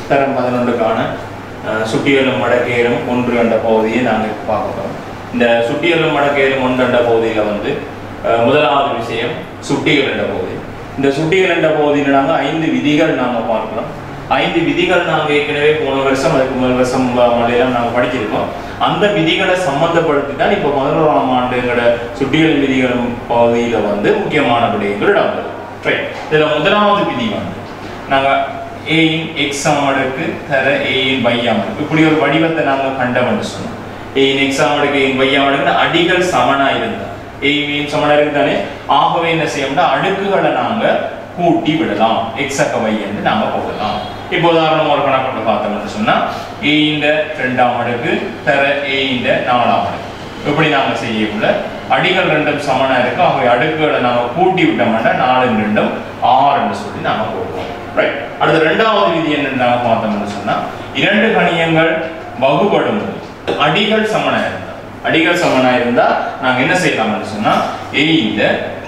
தரம் பதினொன்றுக்கான அஹ், சுட்டியலும் மடக்கேரும் ஒன்று என்ற பகுதியை நாங்கள் பார்க்க போகிறோம் இந்த சுட்டியலும் மடக்கேரும் ஒன்று என்ற பகுதியில் வந்து அஹ், முதலாவது விஷயம் சுட்டிகள் என்ற பகுதி இந்த சுட்டிகள் என்ற பகுதியில் நாங்கள் ஐந்து விதிகள் நாங்கள் பார்க்கிறோம் ஐந்து விதிகள் நாங்கள் ஏற்கனவே போன வருஷம் அதுக்கு முதல் வருஷம் மலையெல்லாம் நாங்கள் படிச்சிருக்கோம் அந்த விதிகளை சம்மந்தப்படுத்தி தான் இப்போ பதினோராம் ஆண்டுங்களோட சுட்டிகள் விதிகள் பகுதியில் வந்து முக்கியமான விடயங்கள் இடம்பெறும் ரைட் இதில் முதலாவது விதி வந்து நாங்கள் ஏயின் எக்ஸ் சமடுக்கு தர ஏயின் பையாமடுக்கு இப்படி ஒரு வடிவத்தை நாங்கள் கண்டவன்னு சொன்னோம் ஏயின் எக்ஸ் சமடுக்கு ஏயின் பையாமடுக்கு அடிகள் சமனா இருந்தா ஏயின் சமனா இருந்தானே ஆகவே என்ன செய்யணும்னா அடுக்குகளை நாங்கள் கூட்டி விடலாம் எக்ஸ் அக்க y என்று நாம போடலாம் இப்போ உதாரணமா ஒரு கணக்கு பார்த்தோம்னு சொன்னா a இந்த ரெண்டாம் அடுக்கு தர a இந்த நாலாம் அடுக்கு இப்படி நாங்க செய்யக்குள்ள அடிகள் ரெண்டும் சமனா இருக்கு ஆகவே அடுக்குகளை நாம கூட்டி விட்டோம்னா நாலு ரெண்டும் ஆறுன்னு சொல்லி நாம போடுவோம் ரைட் அடுத்த ரெண்டாவது விதி என்னன்னு நாம பார்த்தோம்னு சொன்னா இரண்டு கணியங்கள் வகுபடும் போது அடிகள் சமனா இருந்தா அடிகள் சமனா இருந்தா நாங்க என்ன செய்யலாம்னு சொன்னா a இந்த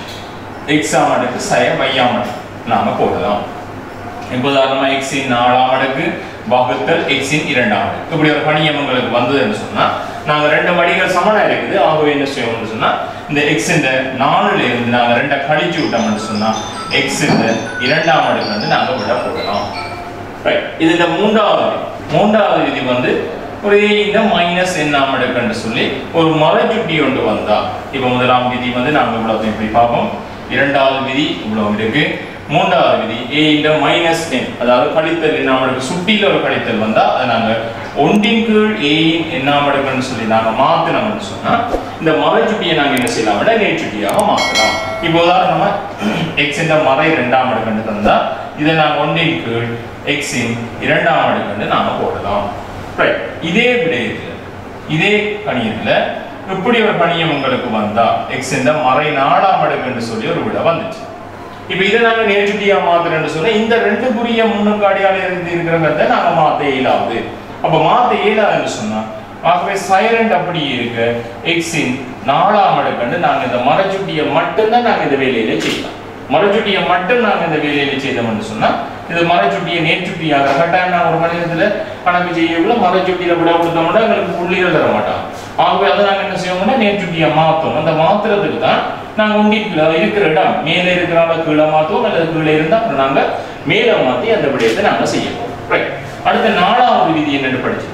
எக்ஸாம் அடுக்கு சய வையாம் அடுக்கு நாம போடலாம் இப்போ உதாரணமா எக்ஸின் நாலாம் அடுக்கு வகுத்தல் எக்ஸின் இரண்டாம் அடுக்கு இப்படி ஒரு கணியம் உங்களுக்கு வந்ததுன்னு சொன்னா நாங்க ரெண்டு வடிகள் சமனா இருக்குது ஆகவே என்ன செய்வோம்னு சொன்னா இந்த எக்ஸ் இந்த நாலுல இருந்து நாங்க ரெண்டை கழிச்சு விட்டோம்னு சொன்னா எக்ஸ் இந்த இரண்டாம் அடுக்கு வந்து நாங்க விட போடலாம் ரைட் இதுல மூன்றாவது விதி. மூன்றாவது விதி வந்து ஒரு இந்த மைனஸ் எண்ணாம் அடுக்குன்னு சொல்லி ஒரு மரச்சுட்டி ஒன்று வந்தா இப்போ முதலாம் விதி வந்து நாங்க இவ்வளவு இப்படி பார்ப்போம் இரண்டாவது விதி இவ்வளவு இருக்கு மூன்றாவது விதி ஏ இந்த மைனஸ் என் அதாவது கழித்தல் எண்ணாம் அடுக்கு சுட்டியில் ஒரு கழித்தல் வந்தா அதை நாங்க ஒன்றின் கீழ் ஏயின் எண்ணாம் அடுக்குன்னு சொல்லி நாங்க மாத்தினோம்னு சொன்னா இந்த மரச்சுட்டியை நாங்க என்ன செய்யலாம்னா நேர்ச்சுட்டியாக மாத்தலாம் இப்போ உதாரணமா எக்ஸ் இந்த மறை இரண்டாம் அடுக்குன்னு தந்தா இதை நான் ஒன்றின் கீழ் எக்ஸின் இரண்டாம் அடுக்குன்னு நாம போடலாம் ரைட் இதே விடயத்துல இதே கணியத்துல இப்படி ஒரு கணியம் உங்களுக்கு வந்தா எக்ஸ் இந்த மறை நாலாம் அடுக்குன்னு சொல்லி ஒரு விட வந்துச்சு இப்ப இதை நாங்க நேர்ச்சுட்டியா மாத்துறேன்னு சொன்னா இந்த ரெண்டு குறிய முன்னுக்கு அடையாளம் இருந்து இருக்கிறத நாங்க மாத்த இயலாது அப்ப மாத்த இயலாதுன்னு சொன்னா ஆகவே சைலண்ட் அப்படி இருக்கு எக்ஸின் நாலாம் அடுக்குன்னு நாங்க இந்த மரச்சுட்டியை மட்டும்தான் நாங்க இந்த வேலையில செய்யலாம் மரச்சுட்டியை மட்டும் நாங்க இந்த வேலையில செய்தோம்னு சொன்னா இது மரச்சுட்டியை நேர்ச்சுட்டியாக கட்டாயம் நான் ஒரு மனிதத்துல கணக்கு செய்யக்குள்ள மரச்சுட்டியில விட கொடுத்தோம்னா எங்களுக்கு புள்ளிகள் தர மாட்டாங்க ஆகவே அதை நாங்க என்ன செய்வோம்னா நேர்ச்சுட்டியை மாத்தோம் அந்த மாத்துறதுக்கு தான் நாங்க உண்டிக்குள்ள இருக்கிற இடம் மேலே இருக்கிறவங்க கீழே மாத்துவோம் அல்லது கீழே இருந்தா அப்புறம் நாங்க மேலே மாத்தி அந்த விடயத்தை நாங்க செய்ய போறோம் ரைட் அடுத்த நாலாவது விதி என்னன்னு படிச்சோம்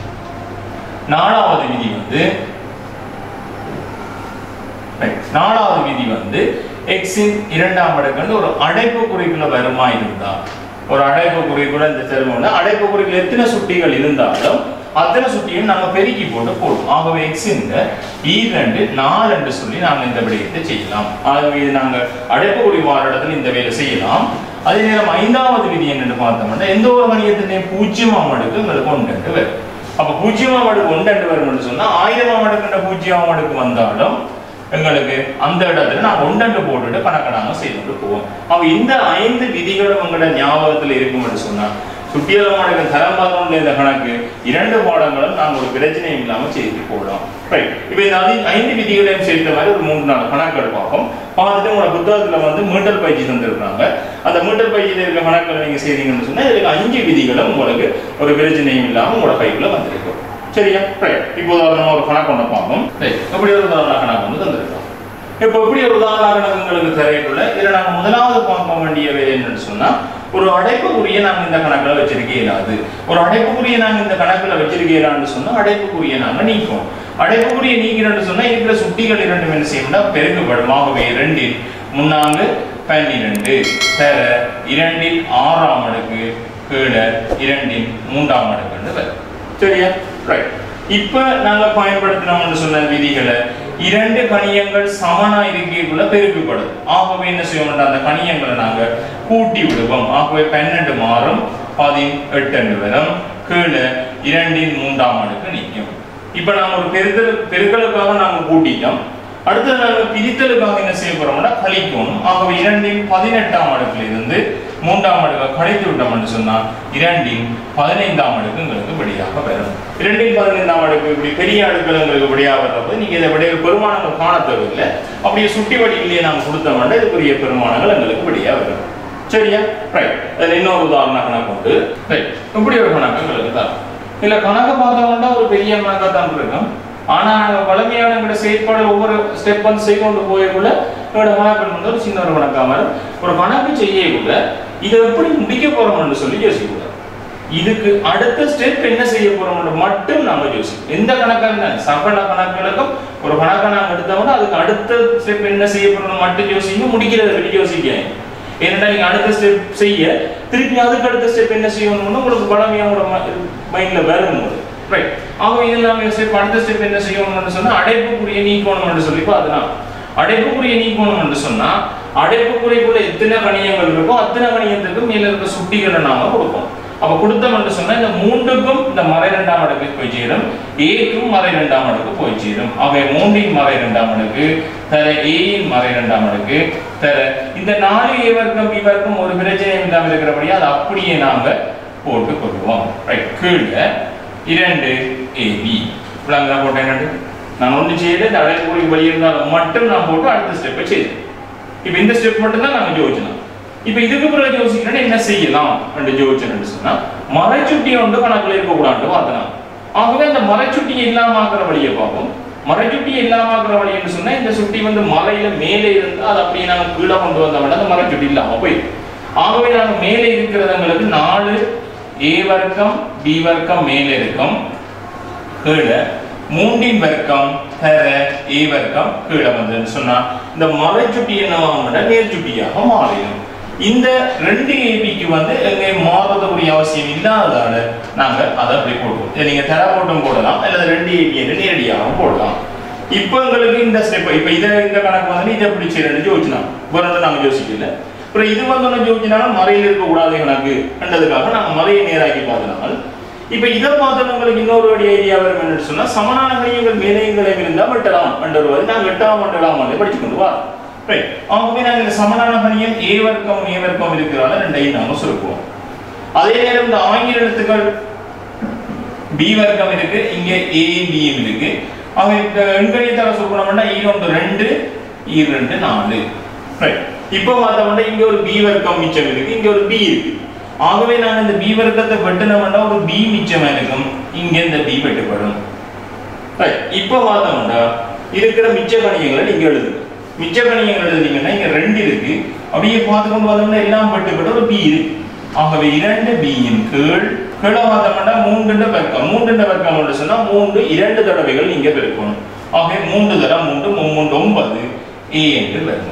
நாலாவது விதி வந்து Right. நாலாவது விதி வந்து எக்ஸின் இரண்டாம் அடுக்கு ஒரு அடைப்பு குறிக்குள்ள வருமா இருந்தா ஒரு அடைப்பு குறிக்குள்ள இந்த செல்வம்ல அடைப்பு குறிக்குள்ள எத்தனை சுட்டிகள் இருந்தாலும் அத்தனை சுட்டியும் நாங்க பெருக்கி போட்டு போடுவோம் ஆகவே எக்ஸின் இரண்டு நாலு சொல்லி நாங்க இந்த விடயத்தை செய்யலாம் ஆகவே இது நாங்க அடைப்பு குறி வார இடத்துல இந்த வேலை செய்யலாம் அதே நேரம் ஐந்தாவது விதி என்னன்னு பார்த்தோம்னா எந்த ஒரு மணியத்திலையும் பூஜ்ஜியமாம் அடுக்கு உங்களுக்கு ஒன்று வரும் அப்ப பூஜ்ஜியமாம் அடுக்கு ஒன்று வரும்னு சொன்னா ஆயிரமாம் அடுக்குன்ற பூஜ்ஜியமாம் அடுக்கு வந்தாலும் எங்களுக்கு அந்த இடத்துல நான் ஒன்றண்டு போட்டுட்டு கணக்கை நாங்க செய்துட்டு போவோம் அப்ப இந்த ஐந்து விதிகளும் உங்களோட ஞாபகத்துல இருக்கும்னு சொன்னா சுட்டியலமாடுக தரம் பதினொன்று இந்த கணக்கு இரண்டு பாடங்களும் நாங்கள் ஒரு பிரச்சனையும் இல்லாம செய்து போடலாம் ரைட் இப்போ இந்த அதி- ஐந்து விதிகளையும் சேர்த்த மாதிரி ஒரு மூன்று நாலு கணக்குகள் பார்ப்போம் பார்த்துட்டு உங்களோட புத்தகத்துல வந்து மீட்டர் பயிற்சி தந்திருக்காங்க அந்த மீட்டர் பயிற்சியில் இருக்க கணக்குகளை நீங்க செய்தீங்கன்னு சொன்னா இதுக்கு அஞ்சு விதிகளும் உங்களுக்கு ஒரு பிரச்சனையும் இல்லாம உங்களோட கைக்குள்ள வந்திருக்கும் சரியா ரைட் இப்போ உதாரணமா ஒரு கணக்கு ஒன்று பார்ப்போம் ரைட் எப்படி ஒரு உதாரண கணக்கு வந்து தந்திருக்கோம் இப்போ எப்படி ஒரு உதாரண கணக்கு உங்களுக்கு தெரியக்குள்ள இதுல நாங்க முதலாவது பார்க்க வேண்டிய வேலை என்னன்னு சொன்னா ஒரு அடைப்புக்குறியை நாங்க இந்த கணக்குல வச்சிருக்க இயலாது ஒரு அடைப்புக்குறியை நாங்க இந்த கணக்குல வச்சிருக்க இயலான்னு சொன்னா அடைப்புக்குறியை நாங்க நீக்குவோம் அடைப்புக்குறியை நீக்கிறோம்னு சொன்னா இருக்கிற சுட்டிகள் இரண்டும் என்ன செய்யணும்னா பெருக்கப்படும் ஆகவே இரண்டில் முன்னாங்கு பன்னிரண்டு தர இரண்டில் ஆறாம் அடுக்கு கீழே இரண்டில் மூன்றாம் அடுக்குன்னு வரும் சரியா ரைட் இப்ப நாங்க பயன்படுத்தினோம்னு சொன்ன விதிகளை இரண்டு கணியங்கள் சமனா இருக்கைக்குள்ள பெருக்கப்படுது ஆகவே என்ன செய்வோம் அந்த கணியங்களை நாங்க கூட்டி விடுவோம் ஆகவே பன்னெண்டு மாறும் பதினெட்டு வரும் கீழே இரண்டின் மூன்றாம் அடுக்கு நிற்கும் இப்ப நாம ஒரு பெருத்தல் பெருக்கலுக்காக நாங்க கூட்டிட்டோம் அடுத்தது நாங்க பிரித்தலுக்காக என்ன செய்ய போறோம்னா கழிக்கணும் ஆகவே இரண்டின் பதினெட்டாம் அடுக்குல இருந்து மூன்றாம் அடுக்கை கழித்து விட்டோம்னு சொன்னா இரண்டின் பதினைந்தாம் அடுக்கு உங்களுக்கு வெளியாக வரும் இரண்டின் பதினைந்தாம் அடுக்கு இப்படி பெரிய அடுக்குகள் உங்களுக்கு வெளியாக வர்றப்போ நீங்க இதை விடைய பெருமானங்கள் காண தேவையில்லை அப்படியே சுட்டி வடிவிலேயே நாங்க கொடுத்தோம்னா இதுக்குரிய பெருமானங்கள் எங்களுக்கு வெளியாக வரும் சரியா ரைட் அதில் இன்னொரு உதாரண கணக்கு உண்டு ரைட் இப்படி ஒரு கணக்கு எங்களுக்கு தான் இல்ல கணக்கு பார்த்தோம்னா ஒரு பெரிய கணக்காக தான் இருக்கும் ஆனா வளமையான எங்களோட செயற்பாடு ஒவ்வொரு ஸ்டெப் வந்து செய்து போயக்குள்ள எங்களோட கணக்கு வந்து ஒரு சின்ன ஒரு கணக்காக வரும் ஒரு கணக்கு செய்யக்குள்ள இதை எப்படி முடிக்க போறோம்னு சொல்லி யோசிக்கக்கூடாது இதுக்கு அடுத்த ஸ்டெப் என்ன செய்ய போறோம்னு மட்டும் நாம யோசிக்கணும் எந்த கணக்கா இருந்தாலும் சகல கணக்குகளுக்கும் ஒரு கணக்கை நாங்க எடுத்தோம்னா அதுக்கு அடுத்த ஸ்டெப் என்ன செய்ய போறோம்னு மட்டும் யோசிங்க முடிக்கிறத பற்றி யோசிக்காங்க ஏன்னா நீங்க அடுத்த ஸ்டெப் செய்ய திருப்பி அதுக்கு அடுத்த ஸ்டெப் என்ன செய்யணும்னு உங்களுக்கு பழமையா உங்களோட மைண்ட்ல வரும் ரைட் அவங்க இதில் நம்ம ஸ்டெப் அடுத்த ஸ்டெப் என்ன செய்யணும்னு சொன்னா அடைப்புக்குரிய நீக்கணும்னு சொல்லி பார்த்தலாம் அடைப்புக்குரிய நீக்கணும்னு சொன்னா அடைப்புக்குறைக்குள்ள எத்தனை கணியங்கள் இருக்கோ அத்தனை கணியத்துக்கு மேல இருக்க சுட்டிகளை நாம கொடுப்போம் அப்ப கொடுத்தோம்னு சொன்னா இந்த மூன்றுக்கும் இந்த மறை இரண்டாம் அடுக்கு போய் சேரும் ஏக்கும் மறை இரண்டாம் அடுக்கு போய் சேரும் அவை மூன்றின் மறை இரண்டாம் அடுக்கு தர ஏயின் மறை இரண்டாம் அடுக்கு தர இந்த நாலு ஏ வர்க்கம் பி வர்க்கம் ஒரு பிரச்சனையும் இல்லாமல் இருக்கிறபடியா அதை அப்படியே நாங்க போட்டு கொள்வோம் ரைட் கீழே இரண்டு ஏபி இவ்வளோ போட்டேன் என்னண்டு நான் ஒன்று செய்யல இந்த அடைப்புக்குறி வழி இருந்தாலும் மட்டும் நான் போட்டு அடுத்த ஸ்டெப்பை செய்தேன் இப்போ இந்த ஸ்டெப் மட்டும் தான் நாங்கள் யோசிச்சோம் இப்போ இதுக்கு பிறகு யோசிக்கணும் என்ன செய்யலாம் என்று யோசிச்சோம்னு சொன்னா மறைச்சுட்டி ஒன்று கணக்கில் இருக்கக்கூடாது பார்த்தலாம் ஆகவே அந்த மறைச்சுட்டி இல்லாம ஆக்குற வழியை பார்ப்போம் மறைச்சுட்டி இல்லாம ஆக்குற வழின்னு சொன்னா இந்த சுட்டி வந்து மலையில மேலே இருந்து அதை அப்படியே நாங்கள் கீழே கொண்டு வந்த விட அந்த மறைச்சுட்டி இல்லாம போய் ஆகவே நாங்கள் மேலே இருக்கிறதுங்களுக்கு நாலு ஏ வர்க்கம் பி வர்க்கம் மேலே இருக்கும் கீழே மூன்றின் வர்க்கம் தர ஏ வர்க்கம் கீழே வந்ததுன்னு சொன்னா இந்த மலைச்சுட்டி என்னவாக நேர் சுட்டியாக மாறிடும் இந்த ரெண்டு ஏபிக்கு வந்து எங்கே மாறுறதுக்குரிய அவசியம் இல்லாததால நாங்க அதை அப்படி போடுவோம் இதை நீங்க தர போட்டும் போடலாம் அல்லது ரெண்டு ஏபி என்று நேரடியாகவும் போடலாம் இப்போ எங்களுக்கு இந்த ஸ்டெப் இப்போ இதை இந்த கணக்கு வந்து இதை எப்படி செய்யறது யோசிச்சோம் வேறு நாங்க யோசிக்கல அப்புறம் இது வந்து ஒன்று யோசிச்சினாலும் மறையில் இருக்கக்கூடாது கணக்கு என்றதுக்காக நாங்க மறையை நேராக்கி பார்த்தனால் இப்ப இதை பார்த்து உங்களுக்கு இன்னொரு ஒரு ஐடியா வரும் என்னன்னு சொன்னா சமனான கணியங்கள் மேலையங்களையும் இருந்தால் வெட்டலாம் என்றவர் நாங்கள் எட்டாம் வெட்டலாம் வந்து படிச்சு கொண்டு வா ரைட் ஆகவே நாங்கள் இந்த சமனான கணியம் ஏ வர்க்கம் ஏ வர்க்கம் இருக்கிறால ரெண்டையும் நாம சுருக்குவோம் அதே நேரம் இந்த ஆங்கில எழுத்துக்கள் பி வர்க்கம் இருக்கு இங்க ஏ பியும் இருக்கு ஆக இந்த எண்கணியத்தால சுருக்கணும்னா ஈ ஒன்று ரெண்டு ஈ ரெண்டு நாலு ரைட் இப்போ பார்த்தோம்னா இங்க ஒரு பி வர்க்கம் மிச்சம் இருக்கு இங்க ஒரு பி இருக்கு ஆகவே நாங்க இந்த பி வர்க்கத்தை வெட்டினோம்னா ஒரு பி மிச்சம் இருக்கும் இங்க இந்த பி வெட்டுப்படும் ரைட் இப்போ பார்த்தோம்னா இருக்கிற மிச்ச கணியங்களை நீங்க எழுதுங்க மிச்ச கணியங்கள் எழுதுனீங்கன்னா இங்க ரெண்டு இருக்கு அப்படியே பார்த்து கொண்டு வந்தோம்னா எல்லாம் வெட்டுப்பட்ட ஒரு பி இருக்கு ஆகவே இரண்டு பியின் கீழ் கீழே பார்த்தோம்னா மூன்று பெருக்கம் மூன்று பெருக்கம் சொன்னா மூன்று இரண்டு தடவைகள் நீங்க பெருக்கணும் ஆகவே மூன்று தரம் மூன்று மூன்று ஒன்பது ஏ என்று பெருக்கணும்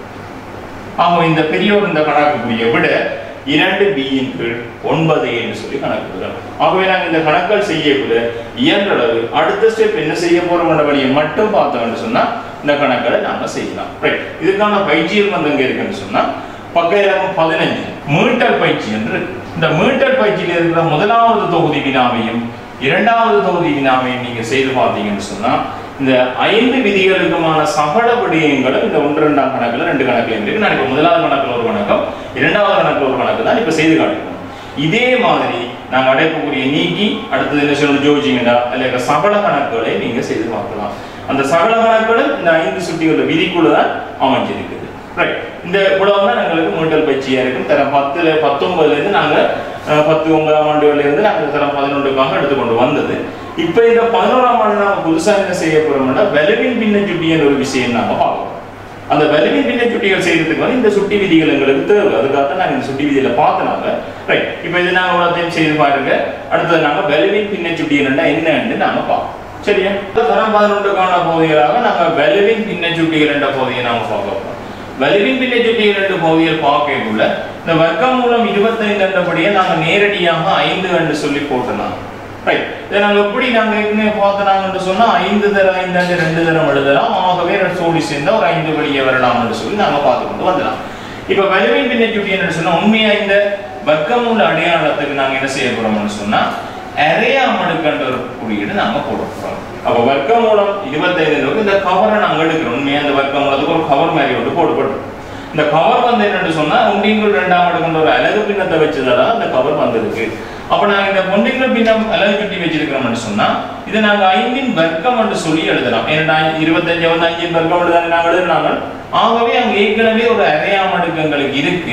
ஆக இந்த பெரியோர் இந்த கணக்குக்குரிய விட இரண்டு பியின் கீழ் ஒன்பது என்று சொல்லி கணக்கிடுறோம் ஆகவே நாங்கள் இந்த கணக்கள் செய்யக்குள்ள இயன்றளவு அடுத்த ஸ்டெப் என்ன செய்ய போறோம் என்ற வழியை மட்டும் பார்த்தோம்னு சொன்னா இந்த கணக்களை நாம செய்யலாம் ரைட் இதுக்கான பயிற்சியில் வந்து எங்க இருக்குன்னு சொன்னா பக்க இலக்கம் பதினஞ்சு மீட்டல் பயிற்சி என்று இருக்கு. இந்த மீட்டல் பயிற்சியில் இருக்கிற முதலாவது தொகுதி வினாவையும் இரண்டாவது தொகுதி வினாவையும் நீங்க செய்து பார்த்தீங்கன்னு சொன்னா இந்த ஐந்து விதிகளுக்குமான சகல விடயங்களும் இந்த ஒன்று ரெண்டாம் கணக்குல ரெண்டு கணக்குல இருக்கு நான் இப்ப முதலாவது கணக்குல ஒரு கணக்கம் இரண்டாவது கணக்குல ஒரு கணக்கு தான் இப்ப செய்து காட்டுவோம் இதே மாதிரி நாங்க அடைப்புக்குரிய நீக்கி அடுத்தது என்ன சொல்லணும் ஜோதிச்சிங்கடா அல்ல சகல கணக்குகளை நீங்க செய்து பார்க்கலாம் அந்த சகல கணக்குகளும் இந்த ஐந்து சுட்டிகளோட விதிக்குள்ள தான் அமைஞ்சிருக்குது ரைட் இந்த இவ்வளவு தான் எங்களுக்கு மீட்டல் பயிற்சியா இருக்கும் தரம் பத்துல பத்தொன்பதுல இருந்து நாங்க அஹ், பத்து ஒன்பதாம் ஆண்டுகள்ல இருந்து நாங்க தரம் பதினொன்றுக்காக எடுத்துக்கொண்டு வந்தது இப்ப இந்த பதினோராம் ஆண்டு நாம புதுசா என்ன செய்ய போறோம்னா வலுவின் பின்ன சுட்டின்னு ஒரு விஷயம் நாம பார்க்கணும் அந்த வலுவின் பின்ன சுட்டிகள் செய்யறதுக்கு வந்து இந்த சுட்டி விதிகள் எங்களுக்கு தேவை அதுக்காக நாங்க இந்த சுட்டி விதியில பார்த்தனாங்க ரைட் இப்போ இது நாங்க எல்லாத்தையும் செய்து பாருங்க அடுத்தது நாங்க வலுவின் பின்ன சுட்டி என்னன்னு நாம பார்ப்போம் சரியா தரம் பதினொன்றுக்கான பகுதிகளாக நாங்க வலுவின் பின்ன சுட்டிகள் என்ற பகுதியை நாம பார்க்க போறோம் வலுவின் பின்ன சுட்டிகள் என்ற பகுதியில் பார்க்கக்குள்ள இந்த வர்க்கம் மூலம் இருபத்தைந்து என்றபடியே நாங்க நேரடியாக ஐந்து என்று சொல்லி போட்டலாம் ரைட் இதை நாங்க எப்படி நாங்க ஏற்கனவே பார்த்தனாங்கன்னு சொன்னா ஐந்து தர ஐந்து அஞ்சு ரெண்டு தரம் எழுதலாம் ஆகவே ரெண்டு சோடி சேர்ந்தா ஒரு ஐந்து வெளியே வரலாம் என்று சொல்லி நாங்க பார்த்து கொண்டு வந்துடலாம் இப்ப வலுவின் பின்ன சுட்டி என்ன சொன்னா உண்மையா இந்த வர்க்கமூல அடையாளத்துக்கு நாங்க என்ன செய்ய போறோம்னு சொன்னா அரையா மடுக்கன்ற ஒரு குறியீடு நாங்க போட போறோம் அப்ப வர்க்க மூலம் இருபத்தைந்து அளவுக்கு இந்த கவரை நாங்க எடுக்கிறோம் உண்மையா இந்த வர்க்க மூலத்துக்கு ஒரு கவர் மாதிரி ஒன்று போட்டுப்பட்டு இந்த கவர் வந்து என்னன்னு சொன்னா ஒன்றிங்குள் ரெண்டாம் அடுக்குன்ற ஒரு அழகு பின்னத்தை வச்சதால அந்த கவர் வந்திருக்கு அப்ப நாங்க இந்த ஒன்றிங்குள் பின்னம் அழகு கட்டி வச்சிருக்கிறோம்னு சொன்னா இதை நாங்க ஐந்தின் வர்க்கம் என்று சொல்லி எழுதலாம் ஏன்னா இருபத்தஞ்சு வந்து அஞ்சின் வர்க்கம் எழுதாங்க நாங்க எழுதுனாங்க ஆகவே அங்க ஏற்கனவே ஒரு அரையாம் அடுக்கங்களுக்கு இருக்கு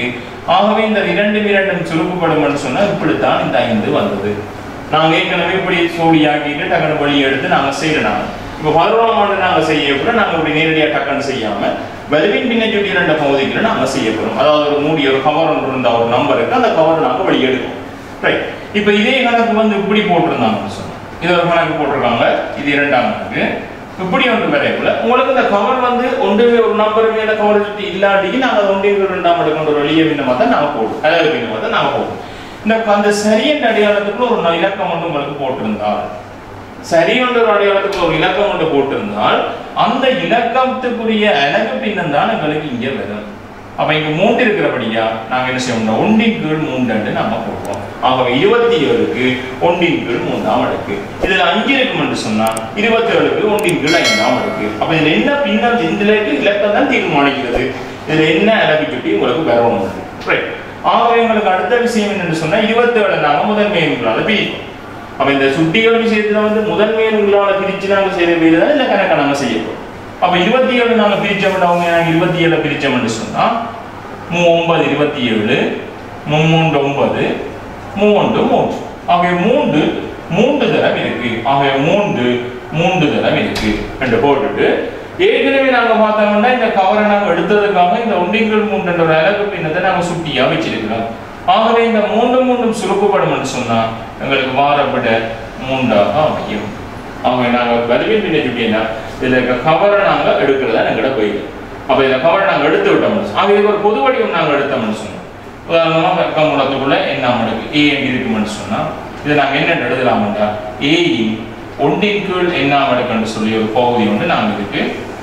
ஆகவே இந்த இரண்டும் இரண்டும் சுருக்குப்படும் என்று சொன்னா இப்படித்தான் இந்த ஐந்து வந்தது நாங்க ஏற்கனவே இப்படி சோழியாக்கிட்டு டக்குனு வழி எடுத்து நாங்க செய்யணும் இப்போ பதினோராம் ஆண்டு நாங்க செய்ய கூட நாங்க இப்படி நேரடியா டக்குன்னு செய்யாம வலுவின் பின்னச்சுட்டி இரண்டு பகுதிகளை நாங்க செய்ய போறோம் அதாவது ஒரு மூடி ஒரு கவர் ஒன்று இருந்த ஒரு நம்பர் இருக்கு அந்த கவர் நாங்க வழி எடுக்கும் ரைட் இப்போ இதே கணக்கு வந்து இப்படி போட்டிருந்தாங்கன்னு சொன்னோம் இது ஒரு கணக்கு போட்டிருக்காங்க இது இரண்டாம் கணக்கு இப்படி ஒன்று வரையக்குள்ள உங்களுக்கு இந்த கவர் வந்து ஒன்று ஒரு நம்பர் மேல கவர் சுற்றி இல்லாட்டிக்கு நாங்க அதை ஒன்றே ரெண்டாம் எடுக்கின்ற ஒரு வெளியே பின்னமாக தான் நாங்க போடுவோம் அதாவது பின்னமாக தான் நாங்க போடுவோம் இந்த அந்த சரியன் அடையாளத்துக்குள்ள ஒரு இலக்கம் ஒன்று உங்களுக்கு போட்டிருந்தால் சரி என்ற ஒரு அடையாளத்துக்கு ஒரு இலக்கம் ஒன்று போட்டிருந்தால் அந்த இலக்கத்துக்குரிய அழகு பின்னம் தான் எங்களுக்கு இங்க வரும் அப்ப இங்க மூன்று இருக்கிறபடியா நாங்க என்ன செய்வோம் ஒன்றின் கீழ் மூன்று நாம போடுவோம் ஆகவே இருபத்தி ஏழுக்கு ஒன்றின் கீழ் மூன்றாம் அடுக்கு இதுல அஞ்சு இருக்கும் என்று சொன்னா இருபத்தி ஏழுக்கு ஒன்றின் கீழ் ஐந்தாம் அடுக்கு அப்ப இதுல என்ன பின்னம் இதுல இலக்கம் தான் தீர்மானிக்கிறது இதுல என்ன அழகு சுட்டி உங்களுக்கு வரணும் ரைட் ஆகவே உங்களுக்கு அடுத்த விஷயம் என்னன்னு சொன்னா இருபத்தி ஏழு நாங்க முதன்மை எண்களால பிரிப்போம் அப்ப இந்த சுட்டிகள் விஷயத்துல வந்து முதன்மை எண்களால பிரிச்சு நாங்க செய்ய வேண்டியது தான் இந்த கணக்கை நாங்க செய்ய போறோம் அப்ப இருபத்தி ஏழு நாங்க பிரிச்சோம் அவங்க நாங்க இருபத்தி ஏழு பிரிச்சோம்னு சொன்னா மூ ஒன்பது இருபத்தி ஏழு மும்மூன்று ஒன்பது மூன்று மூன்று ஆகிய மூன்று மூன்று தரம் இருக்கு ஆகிய மூன்று மூன்று தரம் இருக்கு என்று போட்டுட்டு ஏற்கனவே நாங்க பார்த்தோம்னா இந்த கவரை நாங்க எடுத்ததுக்காக இந்த ஒன்றிகள் மூன்று ஒரு அழகு பின்னத்தை நாங்க சுட்டியா வச்சிருக்கிறோம் ஆகவே இந்த மூன்று மூன்றும் சுருக்கப்படும் சொன்னா எங்களுக்கு மாறப்பட மூன்றாக அமையும் ஆகவே நாங்க வலிவின் பின்ன சுட்டினா இதுல இருக்க கவரை நாங்க எடுக்கிறதா எங்கிட்ட போயிடும் அப்ப இந்த கவரை நாங்க எடுத்து விட்டோம்னு சொன்னா- ஆக இது ஒரு பொது வடிவம் நாங்க எடுத்தோம்னு சொன்னோம் உதாரணமா வெக்கமுடத்துக்குள்ள என்ன மடங்கு ஏ இருக்கும்னு சொன்னா இதை நாங்க என்ன எழுதலாம்டா ஏயின் ஒன்றின் கீழ் என்ன மடக்குன்னு சொல்லி ஒரு பகுதி ஒன்று நாங்க இதுக்கு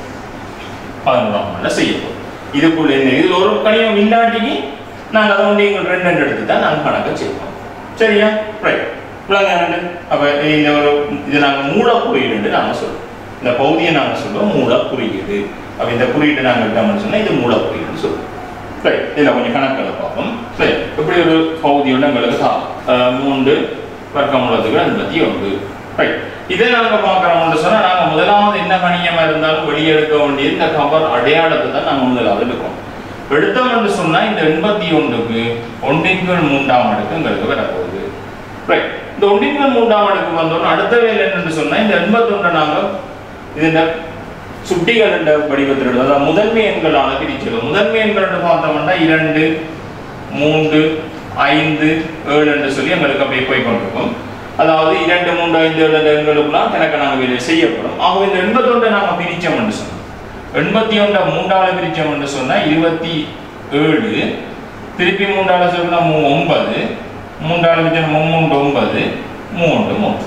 பதினோராம் ஆண்டுல செய்ய போறோம் இதுக்குள்ள என்ன இது ஒரு கணியம் இல்லாட்டிக்கு நாங்க அதை ஒன்று எங்கள் ரெண்டு ரெண்டு எடுத்து தான் நாங்க கணக்கை செய்வோம் சரியா ரைட் விளங்காண்டு அப்ப இந்த ஒரு இது நாங்க மூல குறியீடு நாங்க சொல்றோம் இந்த பகுதியை நாங்க சொல்றோம் மூல குறியீடு அப்ப இந்த குறியீடு நாங்க விட்டோம்னு சொன்னா இது மூல குறியீடு சொல்றோம் ரைட் இதில் கொஞ்சம் கணக்கில் பார்ப்போம் சரி இப்படி ஒரு பகுதியோட எங்களுக்கு தான் அஹ், மூன்று வர்க்கமூலத்துக்கு எண்பத்தி ஒன்று ரைட் இதை நாங்க பார்க்கறோம்னு சொன்னா நாங்க முதலாவது என்ன கணியமா இருந்தாலும் வெளியே எடுக்க வேண்டியது இந்த கவர் அடையாளத்தை தான் நாங்க முதலாவது எடுக்கிறோம் எடுத்தோம் என்று சொன்னா இந்த எண்பத்தி ஒன்றுக்கு ஒன்றின் கீழ் மூன்றாம் அடுக்கு எங்களுக்கு வரப்போகுது ரைட் இந்த ஒன்றின் கீழ் மூன்றாம் அடுக்கு வந்தோம்னா அடுத்த வேலை என்னன்னு சொன்னா இந்த எண்பத்தி ஒன்றை நாங்க இதுல சுட்டிகள் என்ற வடிவத்தில் எழுதும். அதாவது முதன்மை எண்களான பிரிச்சிடும் முதன்மை எண்கள் என்று பார்த்தோம்னா இரண்டு மூன்று ஐந்து ஏழு என்று சொல்லி எங்களுக்கு அப்படியே போய் கொண்டிருக்கும் அதாவது இரண்டு மூன்று ஐந்து ஏழு என்ற எண்களுக்குலாம் கணக்கு நாங்கள் வேலை செய்யப்படும் ஆகவே இந்த எண்பத்தொன்றை நாங்கள் பிரிச்சோம் என்று சொன்னோம் எண்பத்தி ஒன்றை மூன்றாவது பிரிச்சோம் என்று சொன்னா இருபத்தி ஏழு திருப்பி மூன்றாவது சொன்னா மூ ஒன்பது மூன்றாவது பிரிச்சோம் மூன்று ஒன்பது மூன்று மூன்று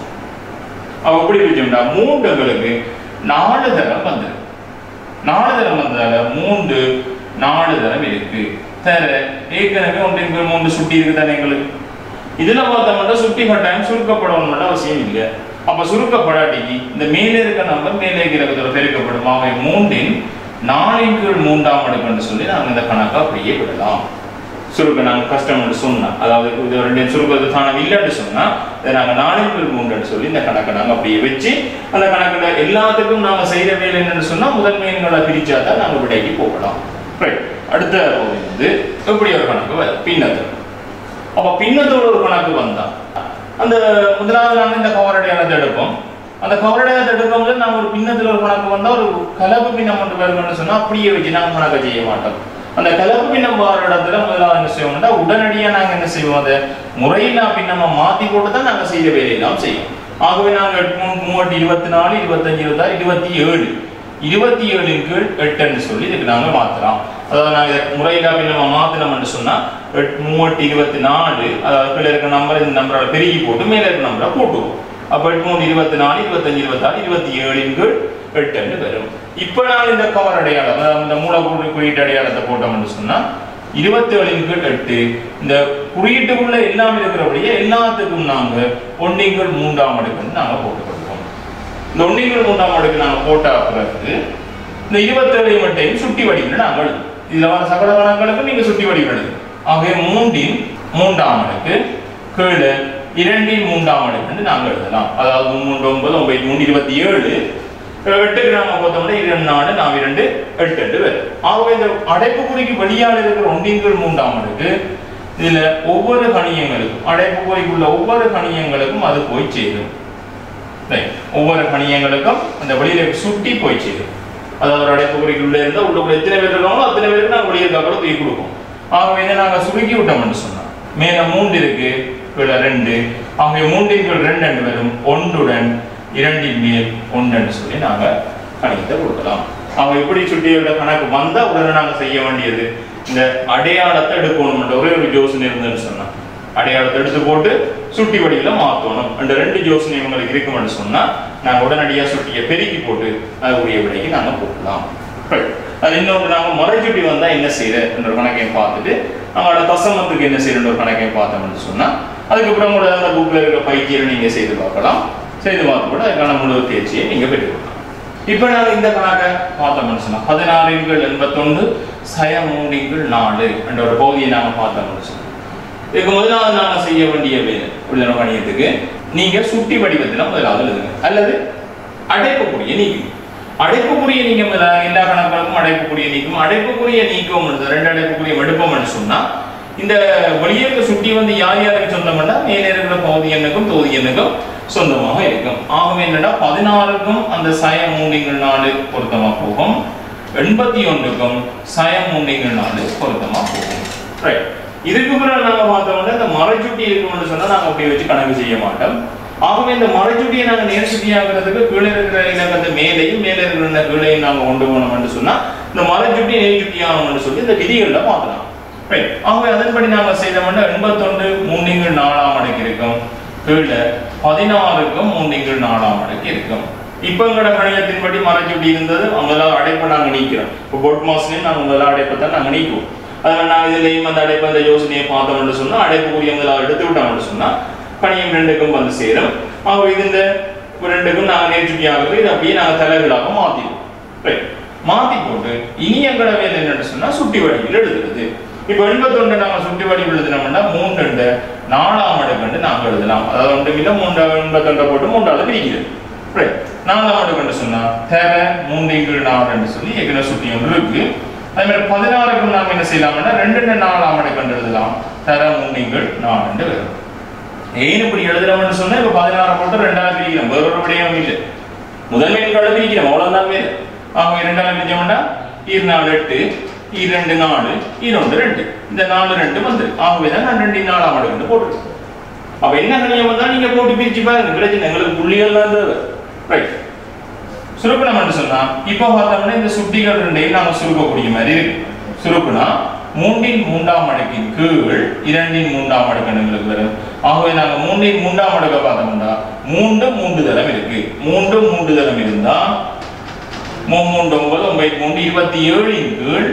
அவ எப்படி பிரிச்சோம்டா மூன்றுகளுக்கு நாலு தரம் வந்துடும் நாலு தரம் வந்ததால மூன்று நாலு தரம் இருக்கு தர ஏற்கனவே ஒன்றின் கீழ் மூன்று சுட்டி இருக்கு தானே எங்களுக்கு இதுல பார்த்தோம்னா சுட்டி கட்டாயம் சுருக்கப்படணும் மட்டும் அவசியம் இல்லை அப்ப சுருக்கப்படாட்டிக்கு இந்த மேலே இருக்க நம்பர் மேலே இருக்கிற பெருக்கப்படும் அவை மூன்றின் நாலின் கீழ் மூன்றாம் அடுக்குன்னு சொல்லி நாங்க இந்த கணக்கை அப்படியே விடலாம் சுருக்க நாங்க கஷ்டம்னு சொன்னா அதாவது இது ரெண்டு சுருக்கிறது தானம் இல்லைன்னு சொன்னா இதை நாங்க நாலின் கீழ் மூன்றுன்னு சொல்லி இந்த கணக்கை நாங்க அப்படியே வச்சு அந்த கணக்குல எல்லாத்துக்கும் நாங்க செய்யற வேலை என்னன்னு சொன்னா முதன்மை எண்களை பிரிச்சா தான் நாங்க விடைக்கு போகலாம் ரைட் அடுத்த பகுதி வந்து எப்படி ஒரு கணக்கு வரும் பின்னத்தில் அப்ப பின்னத்தோட ஒரு கணக்கு வந்தா அந்த முதலாவது நாங்க இந்த கவர் அடையாளத்தை எடுப்போம் அந்த கவர் அடையாளத்தை எடுக்கும்போது நாங்க ஒரு பின்னத்துல ஒரு கணக்கு வந்தா ஒரு கலப்பு பின்னம் ஒன்று வரும்னு சொன்னா அப்படியே வச்சு நாங்க கணக்கு செய்ய மாட்டோம் அந்த கலப்பு பின்னம் வர இடத்துல முதலாவது என்ன செய்வோம்னா உடனடியா நாங்க என்ன செய்வோம் அதை முறையில்லா பின்னமா மாத்தி போட்டு தான் நாங்க செய்யற வேலையெல்லாம் செய்வோம் ஆகவே நாங்க எட்டு மூணு மூவட்டு இருபத்தி நாலு இருபத்தஞ்சு இருபத்தாறு இருபத்தி ஏழு இருபத்தி ஏழின் கீழ் எட்டுன்னு சொல்லி இதுக்கு நாங்க மாத்தலாம் அதாவது நாங்க இதை முறையில்லா பின்னமா மாத்தினோம்னு சொன்னா எட் மூவட்டு இருபத்தி நாலு அதாவது கீழே இருக்க நம்பர் இந்த நம்பரோட பெருகி போட்டு மேலே இருக்க நம்பரை போட்டுவோம் அப்ப எட்டு மூணு இருபத்தி நாலு இருபத்தஞ்சு இருபத்தாறு இருபத்தி ஏழின் கீழ் எட்டுன்னு வரும் இப்ப நான் இந்த கவர் அடையாளம் அதாவது இந்த மூலக்கூறு குறியீட்டு அடையாளத்தை போட்டோம்னு சொன்னா இருபத்தி ஏழின் கீழ் எட்டு இந்த குறியீட்டுக்குள்ள எல்லாம் இருக்கிறபடியே எல்லாத்துக்கும் நாங்க ஒன்றிங்கள் மூன்றாம் அடுக்குன்னு நாங்க போட்டுக்கொள்வோம் இந்த ஒன்றிங்கள் மூன்றாம் அடுக்கு நாங்க போட்ட பிறகு இந்த இருபத்தேழு மட்டும் சுட்டி வடிவில் நாங்கள் எழுதுவோம். இதுல வர சகல கணங்களுக்கு நீங்க சுட்டி வடிவில் எழுதுங்க ஆகவே மூன்றின் மூன்றாம் அடுக்கு கீழே இரண்டின் மூன்றாம் அடுக்குன்னு நாங்கள் எழுதலாம் அதாவது மூன்று ஒன்பது ஒன்பது மூணு இருபத்தி ஏழு எட்டுக்கு நாம பார்த்தோம்னா இரண்டு நாலு நாலு இரண்டு எட்டு எட்டு வரும் ஆகவே இந்த அடைப்புக்குறிக்கு வெளியால் இருக்கிற ஒன்றின்கள் மூன்றாம் அடுக்கு இதுல ஒவ்வொரு கணியங்களுக்கும் அடைப்புக்குறிக்குள்ள ஒவ்வொரு கணியங்களுக்கும் அது போய் சேரும் Right. ஒவ்வொரு கணியங்களுக்கும் அந்த வெளியில சுட்டி போய் சேரும் அதாவது ஒரு அடைப்புக்குறிக்குள்ள இருந்தா உள்ளுக்குள்ள எத்தனை பேர் இருக்காங்களோ அத்தனை பேருக்கு நாங்க வெளியே காக்கல தூக்கி கொடுப்போம் ஆகவே இதை நாங்க சுருக்கி விட்டோம்னு சொன்னோம் மேல மூன்று இருக்கு கீழே ரெண்டு ஆகவே மூன்றின் கீழ் ரெண்டு ரெண்டு வரும் ஒன்றுடன் இரண்டின் மேல் ஒன்றுன்னு சொல்லி நாங்க கணிதத்தை கொடுக்கலாம் அவங்க எப்படி சுட்டியோட கணக்கு வந்தா உடனே நாங்க செய்ய வேண்டியது இந்த அடையாளத்தை எடுக்கணும் ஒரே ஒரு யோசனை இருந்ததுன்னு சொன்னா அடையாளத்தை எடுத்து போட்டு சுட்டி வடிவில மாத்தணும் அந்த ரெண்டு யோசனை உங்களுக்கு இருக்கும்னு சொன்னா நாங்க உடனடியா சுட்டியை பெருக்கி போட்டு அதுக்குரிய விடைக்கு நாங்க போடலாம் Right. அது இன்னொன்று நாங்க முறைச்சுட்டி வந்தா என்ன செய்யற என்ற ஒரு கணக்கையும் பார்த்துட்டு அவங்களோட தசமத்துக்கு என்ன செய்யற ஒரு கணக்கையும் பார்த்தோம்னு சொன்னா அதுக்கப்புறம் கூட அந்த புக்ல இருக்கிற பயிற்சியை நீங்க செய்து பார்க்கலாம் செய்து பார்த்து கூட அதுக்கான முழு தேர்ச்சியை நீங்க பெற்றுக்கொள்ளலாம் இப்ப நாங்க இந்த கணக்கை பார்த்தோம்னு சொன்னா பதினாறுங்கள் எண்பத்தொன்று சய மூன்றிங்கள் நாலு என்ற ஒரு பகுதியை நாங்க பார்த்தோம்னு சொன்னோம் இதுக்கு முதலாவது நாம செய்ய வேண்டிய வேலை விடுதலை கணியத்துக்கு நீங்க சுட்டி வடிவத்தில் முதலாவது எழுதுங்க அல்லது அடைப்புக்குரிய நீக்கும் அடைப்புக்குரிய நீக்கம் இல்ல- எல்லா கணக்குகளுக்கும் அடைப்புக்குரிய நீக்கும் அடைப்புக்குரிய நீக்கம் எழுது ரெண்டு அடைப்புக்குரிய எடுப்போம்னு சொன்னா இந்த வெளியே இருக்க சுட்டி வந்து யார் யாருக்கு சொந்தம்னா மேலே இருக்கிற பகுதி எண்ணுக்கும் தொகுதி எண்ணுக்கும் சொந்தமாக இருக்கும் ஆகவே என்னன்னா பதினாறுக்கும் அந்த சய மூன்றிங்கள் நாலு பொருத்தமா போகும் எண்பத்தி ஒன்றுக்கும் சய மூன்றிங்கள் நாலு பொருத்தமா போகும் ரைட் இதுக்கு பிறகு நாங்க பார்த்தோம்னா இந்த மறைச்சுட்டி இருக்கும்னு சொன்னா நாங்க அப்படி வச்சு கணக்கு செய்ய மாட்டோம் ஆகவே இந்த மறைச்சுட்டியை நாங்க நேர் சுட்டியாகிறதுக்கு கீழே இருக்கிற இலக்கத்தை மேலையும் மேலே இருக்கிற இந்த கீழையும் நாங்க கொண்டு போனோம்னு சொன்னா இந்த மறைச்சுட்டி நேர் சுட்டியாகணும்னு சொல்லி இந்த விதிகள்ல மாத்தலாம் ரைட் ஆகவே அதன்படி நாங்க செய்தோம்னா எண்பத்தொன்று மூன்றிங்கள் நாலாம் அடக்கி இருக்கும் கீழே பதினாறுக்கும் மூன்றிங்கள் நாலாம் அடக்கி இருக்கும் இப்ப எங்களோட கணிதத்தின்படி மறைச்சுட்டி இருந்தது அவங்களால அடைப்பை நாங்க நீக்கிறோம் இப்போ போட் மாஸ்லயும் நாங்க முதல்ல அடைப்பை தான் நாங்க நீக்குவோம் அதனால நாங்க இதுலயும் அந்த அடைப்பு அந்த யோசனையை பார்த்தோம்னு சொன்னா அடைப்புக்குரிய முதலாக எடுத்து விட்டோம்னு சொன்னா கணியம் ரெண்டுக்கும் வந்து சேரும் ஆகவே இது இந்த ரெண்டுக்கும் நாங்க நேர்ச்சுட்டி ஆகுது இது அப்படியே நாங்க தலைகளாக மாத்திடுவோம் ரைட் மாத்தி போட்டு இனி எங்கட வேலை என்னன்னு சொன்னா சுட்டி வடிவில் எழுதுறது இப்ப எண்பத்தொன்று நாங்க சுட்டி வடிவில் எழுதினோம்னா மூன்று நாலாம் அடுக்கண்டு நாங்க எழுதலாம் அதாவது ஒன்று இல்ல மூன்று எண்பத்தொன்றை போட்டு மூன்றாவது பிரிக்கிறது ரைட் நாலாம் அடுக்கண்டு சொன்னா தேர மூன்றின் நாலு சொல்லி ஏற்கனவே சுட்டி ஒன்று இருக்கு அதே மாதிரி பதினாறுக்கும் நாம் என்ன செய்யலாம்னா ரெண்டு ரெண்டு நாலாம் அடுக்கண்டு எழுதலாம் தர மூன்றிங்கள் நாலு வரும் ஏன் இப்படி எழுதுறோம்னு சொன்னா இப்ப பதினாறு போட்டு ரெண்டாவது பிரிக்கிறோம் வேற ஒரு விடயம் இல்லை முதன்மை எண்களோட பிரிக்கிறோம் அவ்வளவுதான் வேறு ஆக இரண்டாவது பிரிச்சோம்னா இரு நாலு எட்டு இரண்டு நாலு இரண்டு ரெண்டு இந்த நாலு ரெண்டு வந்து ஆகவே தான் நான் ரெண்டு நாலாம் அடுக்கு போட்டுருக்கேன் அப்ப என்ன கணியம் வந்தா நீங்க போட்டு பிரிச்சு பாருங்க கிடைச்சு எங்களுக்கு புள்ளிகள் தான் தேவை ரைட் சுருக்கணம் என்று சொன்னா இப்ப பார்த்தோம்னா இந்த சுட்டிகள் ரெண்டையும் நாம சுருக்கக்கூடிய மாதிரி இருக்கு சுருக்குனா மூன்றின் மூன்றாம் அடுக்கின் கீழ் இரண்டின் மூன்றாம் அடுக்கு எங்களுக்கு வரும் ஆகவே நாங்க மூன்றின் மூன்றாம் அடுக்க பார்த்தோம்னா மூன்று மூன்று தளம் இருக்கு மூன்று மூன்று தளம் இருந்தா மூ- மூன்று ஒன்பது ஒன்பது மூன்று இருபத்தி ஏழின் கீழ்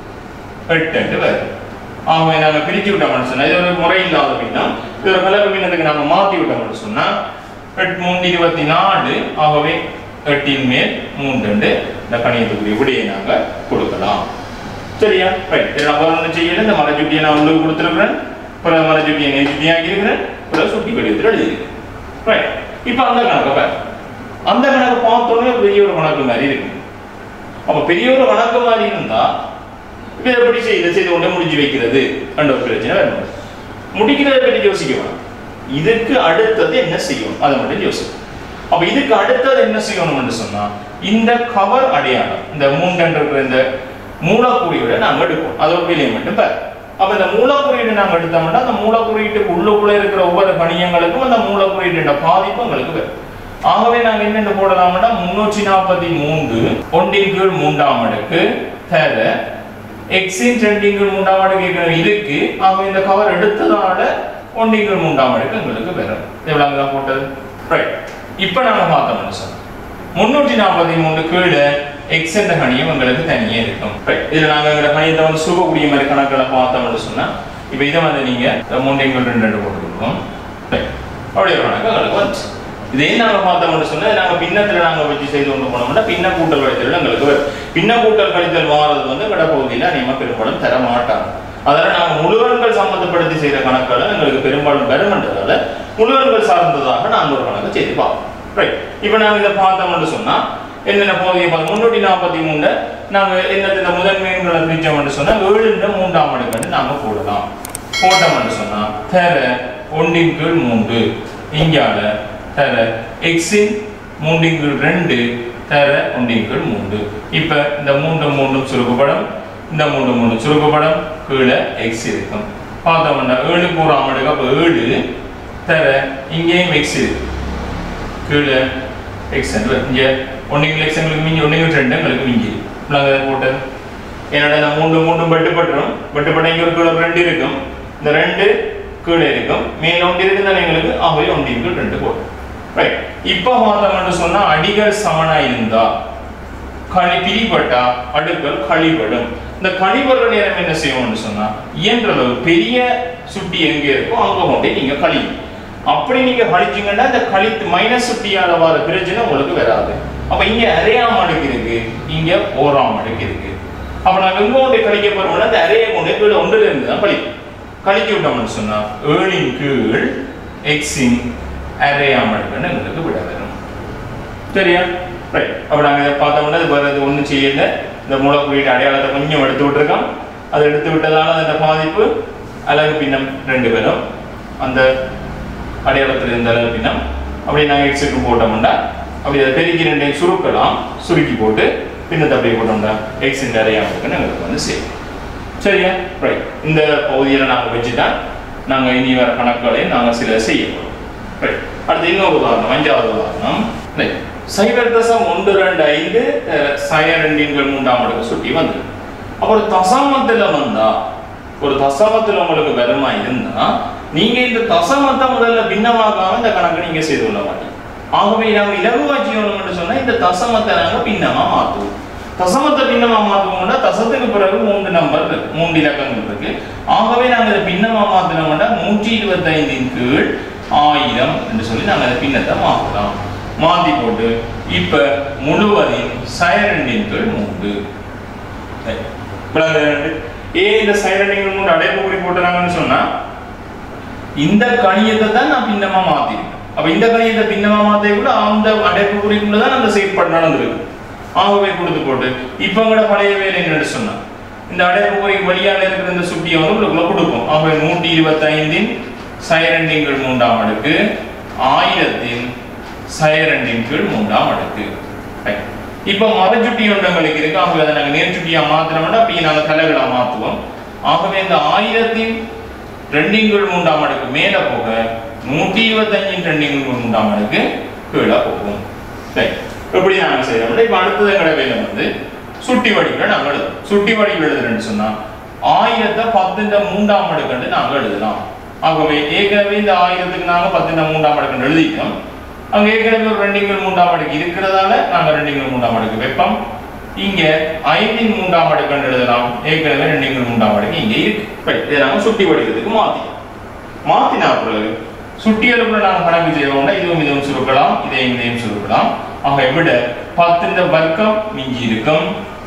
எட்டு வருது ஆகவே நாங்க பிரிச்சு விட்டோம்னு சொன்னா இது ஒரு முறை இல்லாத பின்னம் இது ஒரு கலப்பு பின்னத்துக்கு நாம மாத்தி விட்டோம்னு சொன்னா எட்டு மூன்று இருபத்தி நாலு ஆகவே எட்டின் மேல் மூன்று இந்த கணியத்துக்குரிய விடையை நாங்க கொடுக்கலாம் சரியா ரைட் இதை நான் ஒன்றும் செய்யல இந்த மலைச்சுட்டியை நான் உங்களுக்கு கொடுத்துருக்கிறேன் பிறகு மலைச்சுட்டியை நேச்சுட்டியாக்கி இருக்கிறேன் பிறகு சுட்டி கடிதத்தில் எழுதியிருக்கேன் ரைட் இப்போ அந்த கணக்கை பாரு. அந்த கணக்கு பார்த்தோன்னே பெரிய ஒரு கணக்கு மாதிரி இருக்கு அப்ப பெரிய ஒரு கணக்கு மாதிரி இருந்தா இப்ப இதை எப்படி செய்து செய்து கொண்டே முடிஞ்சு வைக்கிறது என்ற ஒரு பிரச்சனை வேணும் முடிக்கிறதை பற்றி யோசிக்க வேணாம் இதுக்கு அடுத்தது என்ன செய்யணும் அதை மட்டும் யோசிக்கணும் அப்ப இதுக்கு அடுத்தது என்ன செய்யணும்னு சொன்னா இந்த கவர் அடையாளம் இந்த மூன்றன்று இருக்கிற இந்த மூலக்குறியோட நாங்க எடுப்போம் அது ஒரு விலையை மட்டும் பாரு அப்ப இந்த மூலக்குறியீடு நாங்க எடுத்தோம்னா அந்த மூலக்குறியீட்டுக்கு உள்ளுக்குள்ள இருக்கிற ஒவ்வொரு கணியங்களுக்கும் அந்த மூலக்குறியீட்டு பாதிப்பு எங்களுக்கு வரும் ஆகவே நாங்க என்னென்ன போடலாம்னா முன்னூற்றி நாற்பத்தி மூன்று ஒன்றின் கீழ் மூன்றாம் அடுக்கு தர எக்ஸின் ரெண்டின் கீழ் மூன்றாம் அடுக்கு ஏற்கனவே இருக்கு ஆகவே இந்த கவர் எடுத்ததால ஒன்றின் கீழ் மூன்றாம் அடுக்கு எங்களுக்கு வரும் எவ்வளவு தான் போட்டது ரைட் இப்போ நாங்க பார்த்தோம்னு சொன்னோம் முன்னூற்றி நாற்பத்தி மூணு கீழே எக்ஸ் என்ற கணியம் உங்களுக்கு தனியே இருக்கும் ரைட் இதுல நாங்க எங்களோட கணியத்தை வந்து சுகக்கூடிய மாதிரி கணக்குகளை பார்த்தோம்னு சொன்னா இப்போ இதை வந்து நீங்க மூன்றையும் ரெண்டு ரெண்டு போட்டு கொடுப்போம் ரைட் அப்படியே ஒரு கணக்கு எங்களுக்கு வந்துச்சு இதே நாங்க பார்த்தோம்னு சொன்னா நாங்க பின்னத்துல நாங்க வச்சு செய்து கொண்டு போனோம்னா பின்ன கூட்டல் கழித்தல் எங்களுக்கு வரும் பின்ன கூட்டல் கழித்தல் வாரது வந்து எங்கட பகுதியில அதிகமா பெரும்பாலும் தர மாட்டாங்க அதனால நாங்க முழுவன்கள் சம்பந்தப்படுத்தி செய்யற கணக்குகளை எங்களுக்கு பெரும்பாலும் வருமன்றதால முழுவன்கள் சார்ந்ததாக நாங்க ஒரு கணக்கு செய்து பார்ப்போம் ரைட் இப்போ நாங்க இதை பார்த்தோம்னு சொன்னா என்னென்ன பகுதியை பார்த்து முன்னூற்றி நாற்பத்தி மூணு நாங்க என்னது இந்த முதன்மைகளை பிரிச்சோம்னு சொன்னா ஏழுன்ற மூன்றாம் அடுக்கு நாங்க போடலாம் போட்டோம்னு சொன்னா தர ஒன்றின் கீழ் மூன்று இங்கால தர எக்ஸின் மூன்றின் கீழ் ரெண்டு தர ஒன்றின் கீழ் மூன்று இப்ப இந்த மூன்று மூன்றும் சுருக்கப்படும் இந்த மூன்று மூணு சுருக்கப்படும் கீழே எக்ஸ் இருக்கும் பார்த்தோம்னா ஏழு கூறாம் அடுக்கு அப்ப ஏழு தர இங்கேயும் எக்ஸ் இருக்கு கீழே எக்ஸ் இங்க ஒன்றுங்கள் எக்ஸ் எங்களுக்கு மிஞ்சி ஒன்றுங்கள் ரெண்டு எங்களுக்கு மிஞ்சி நாங்கள் போட்டது என்னோட இந்த மூன்று மூன்றும் வெட்டுப்பட்டுரும் வெட்டுப்பட்ட இங்க ஒரு கீழே ரெண்டு இருக்கும் இந்த ரெண்டு கீழே இருக்கும் மேல ஒன்று இருக்குதானே எங்களுக்கு ஆகவே ஒன்றின் ரெண்டு போடும் ரைட் இப்போ பார்த்தோம்னு சொன்னா அடிகள் சமனா இருந்தா களி பிரிபட்டா அடுக்கள் கழிபடும் இந்த கழிபடுற நேரம் என்ன செய்வோம்னு சொன்னா இயன்ற அளவு பெரிய சுட்டி எங்க இருக்கோ அங்க கொண்டே நீங்க கழி அப்படி நீங்க கழிச்சீங்கன்னா இந்த கழித்து மைனஸ் சுட்டியால வர பிரச்சனை உங்களுக்கு வராது அப்ப இங்க அரையாம் அடுக்கு இருக்கு இங்க ஓராம் அடுக்கு இருக்கு அப்ப நாங்க எங்க கொண்டே கழிக்க போறோம்னா இந்த அரையை கொண்டே கீழே ஒன்றுல இருந்து தான் கழிக்கும் கழிச்சு விட்டோம்னு சொன்னா ஏழின் கீழ் எக்ஸின் அரையாம் அடுக்குன்னு எங்களுக்கு விட வரும் சரியா ரைட் அப்போ நாங்கள் இதை பார்த்தோம்னா இது வேறு ஒன்றும் செய்யல இந்த மூலக்குறியீட்டு அடையாளத்தை கொஞ்சம் எடுத்து விட்டுருக்கோம் அதை எடுத்து விட்டதால அந்த பாதிப்பு அழகு பின்னம் ரெண்டு பேரும் அந்த அடையாளத்தில் இருந்த அழகு பின்னம் அப்படி நாங்கள் எக்ஸுக்கு போட்டோம்னா அப்படி அதை பெருக்கி ரெண்டையும் சுருக்கலாம் சுருக்கி போட்டு பின்னத்தை அப்படியே போட்டோம்னா எக்ஸின் அடையாளத்துக்கு எங்களுக்கு வந்து சேரும் சரியா ரைட் இந்த பகுதியில் நாங்கள் வச்சுட்டா நாங்கள் இனி வர கணக்குகளை நாங்கள் சில செய்ய போகிறோம் ரைட் அடுத்து இன்னொரு உதாரணம் அஞ்சாவது உதாரணம் ரைட் சைபர் தசம் ஒன்று ரெண்டு ஐந்து அஹ், சய ரெண்டின்கள் மூன்றாம் அடுக்கு சுட்டி வந்து அப்புறம் தசமத்துல வந்தா ஒரு தசமத்துல உங்களுக்கு பலமா இருந்தா நீங்க இந்த தசமத்தை முதல்ல பின்னமாக்காம இந்த கணக்கு நீங்க செய்து கொள்ள மாட்டீங்க ஆகவே நாங்க இலகுவா செய்யணும்னு சொன்னா இந்த தசமத்தை நாங்க பின்னமா மாத்துவோம் தசமத்தை பின்னமா மாத்துவோம்னா தசத்துக்கு பிறகு மூன்று நம்பர் இருக்கு மூன்று இலக்கங்கள் இருக்கு ஆகவே நாங்க இதை பின்னமா மாத்தினோம்னா நூற்றி இருபத்தி ஐந்தின் கீழ் ஆயிரம் என்று சொல்லி நாங்க அந்த பின்னத்தை மாத்தலாம் மாத்தி போட்டு இப்ப முழுவதின் சைரண்டின் கீழ் மூன்று சரி. விளங்குதா ரெண்டு? ஏன் இந்த சைரண்டின் மூன்று அடைப்பு குறி போட்டுறாங்கன்னு சொன்னா இந்த கணியத்தை தான் நான் பின்னமா மாத்திருக்கேன் அப்ப இந்த கணியத்தை பின்னமா மாத்த கூட அந்த அடைப்பு குறிக்குள்ள தான் அந்த செயற்பாடு நடந்திருக்கு ஆகவே கொடுத்து போட்டு இப்ப கூட பழைய வேலை என்னன்னு சொன்னா இந்த அடைப்பு குறிக்கு வழியாக இருக்கிற இந்த சுட்டியை வந்து உங்களுக்குள்ள கொடுக்கும் ஆகவே நூற்றி இருபத்தி ஐந்தின் சைரண்டிங்கள் மூன்றாம் அடுக்கு ஆயிரத்தின் சைரண்டின் கீழ் மூன்றாம் அடுக்கு Right. இப்ப மரச்சுட்டி ஒன்றங்களுக்கு இருக்கு ஆகவே அதை நாங்க நேர்ச்சுட்டியா மாத்தினோம்னா அப்படியே நாங்க தலைகளா மாத்துவோம் ஆகவே இந்த ஆயிரத்தின் ரெண்டிங்கள் மூன்றாம் அடுக்கு மேல போக நூற்றி இருபத்தஞ்சின் ரெண்டிங்கள் மூன்றாம் அடுக்கு கீழே போகும் சரி எப்படி நாங்க செய்யறோம்னா இப்ப அடுத்தது எங்கட வேலை வந்து சுட்டி வடிவில் நாங்க எழுதுறோம் சுட்டி வடிவில் எழுதுறேன்னு சொன்னா ஆயிரத்தை பத்துன்ற மூன்றாம் அடுக்குன்னு நாங்க எழுதலாம் ஆகவே ஏற்கனவே இந்த ஆயிரத்துக்கு நாங்க பத்துன்ற மூன்றாம் அடுக்குன்னு எழுதிட்டோம் அங்க ஏற்கனவே ஒரு ரெண்டிங்கள் மூன்றாம் அடுக்கு இருக்கிறதால நாங்க ரெண்டிங்கள் மூன்றாம் அடுக்கு வைப்போம் இங்க ஐந்தின் மூன்றாம் அடுக்குன்னு எழுதலாம் ஏற்கனவே ரெண்டிங்கள் மூன்றாம் அடுக்கு இங்க இருக்கு Right. இதை நாம சுட்டி வடிவத்துக்கு மாத்திக்கலாம் மாத்தினா பிறகு சுட்டியலுக்குள்ள நாம கணக்கு செய்வோம்னா இதுவும் இதுவும் சுருக்கலாம் இதையும் இதையும் சுருக்கலாம் ஆக விட பத்துன்ற வர்க்கம் மிஞ்சி இருக்கும்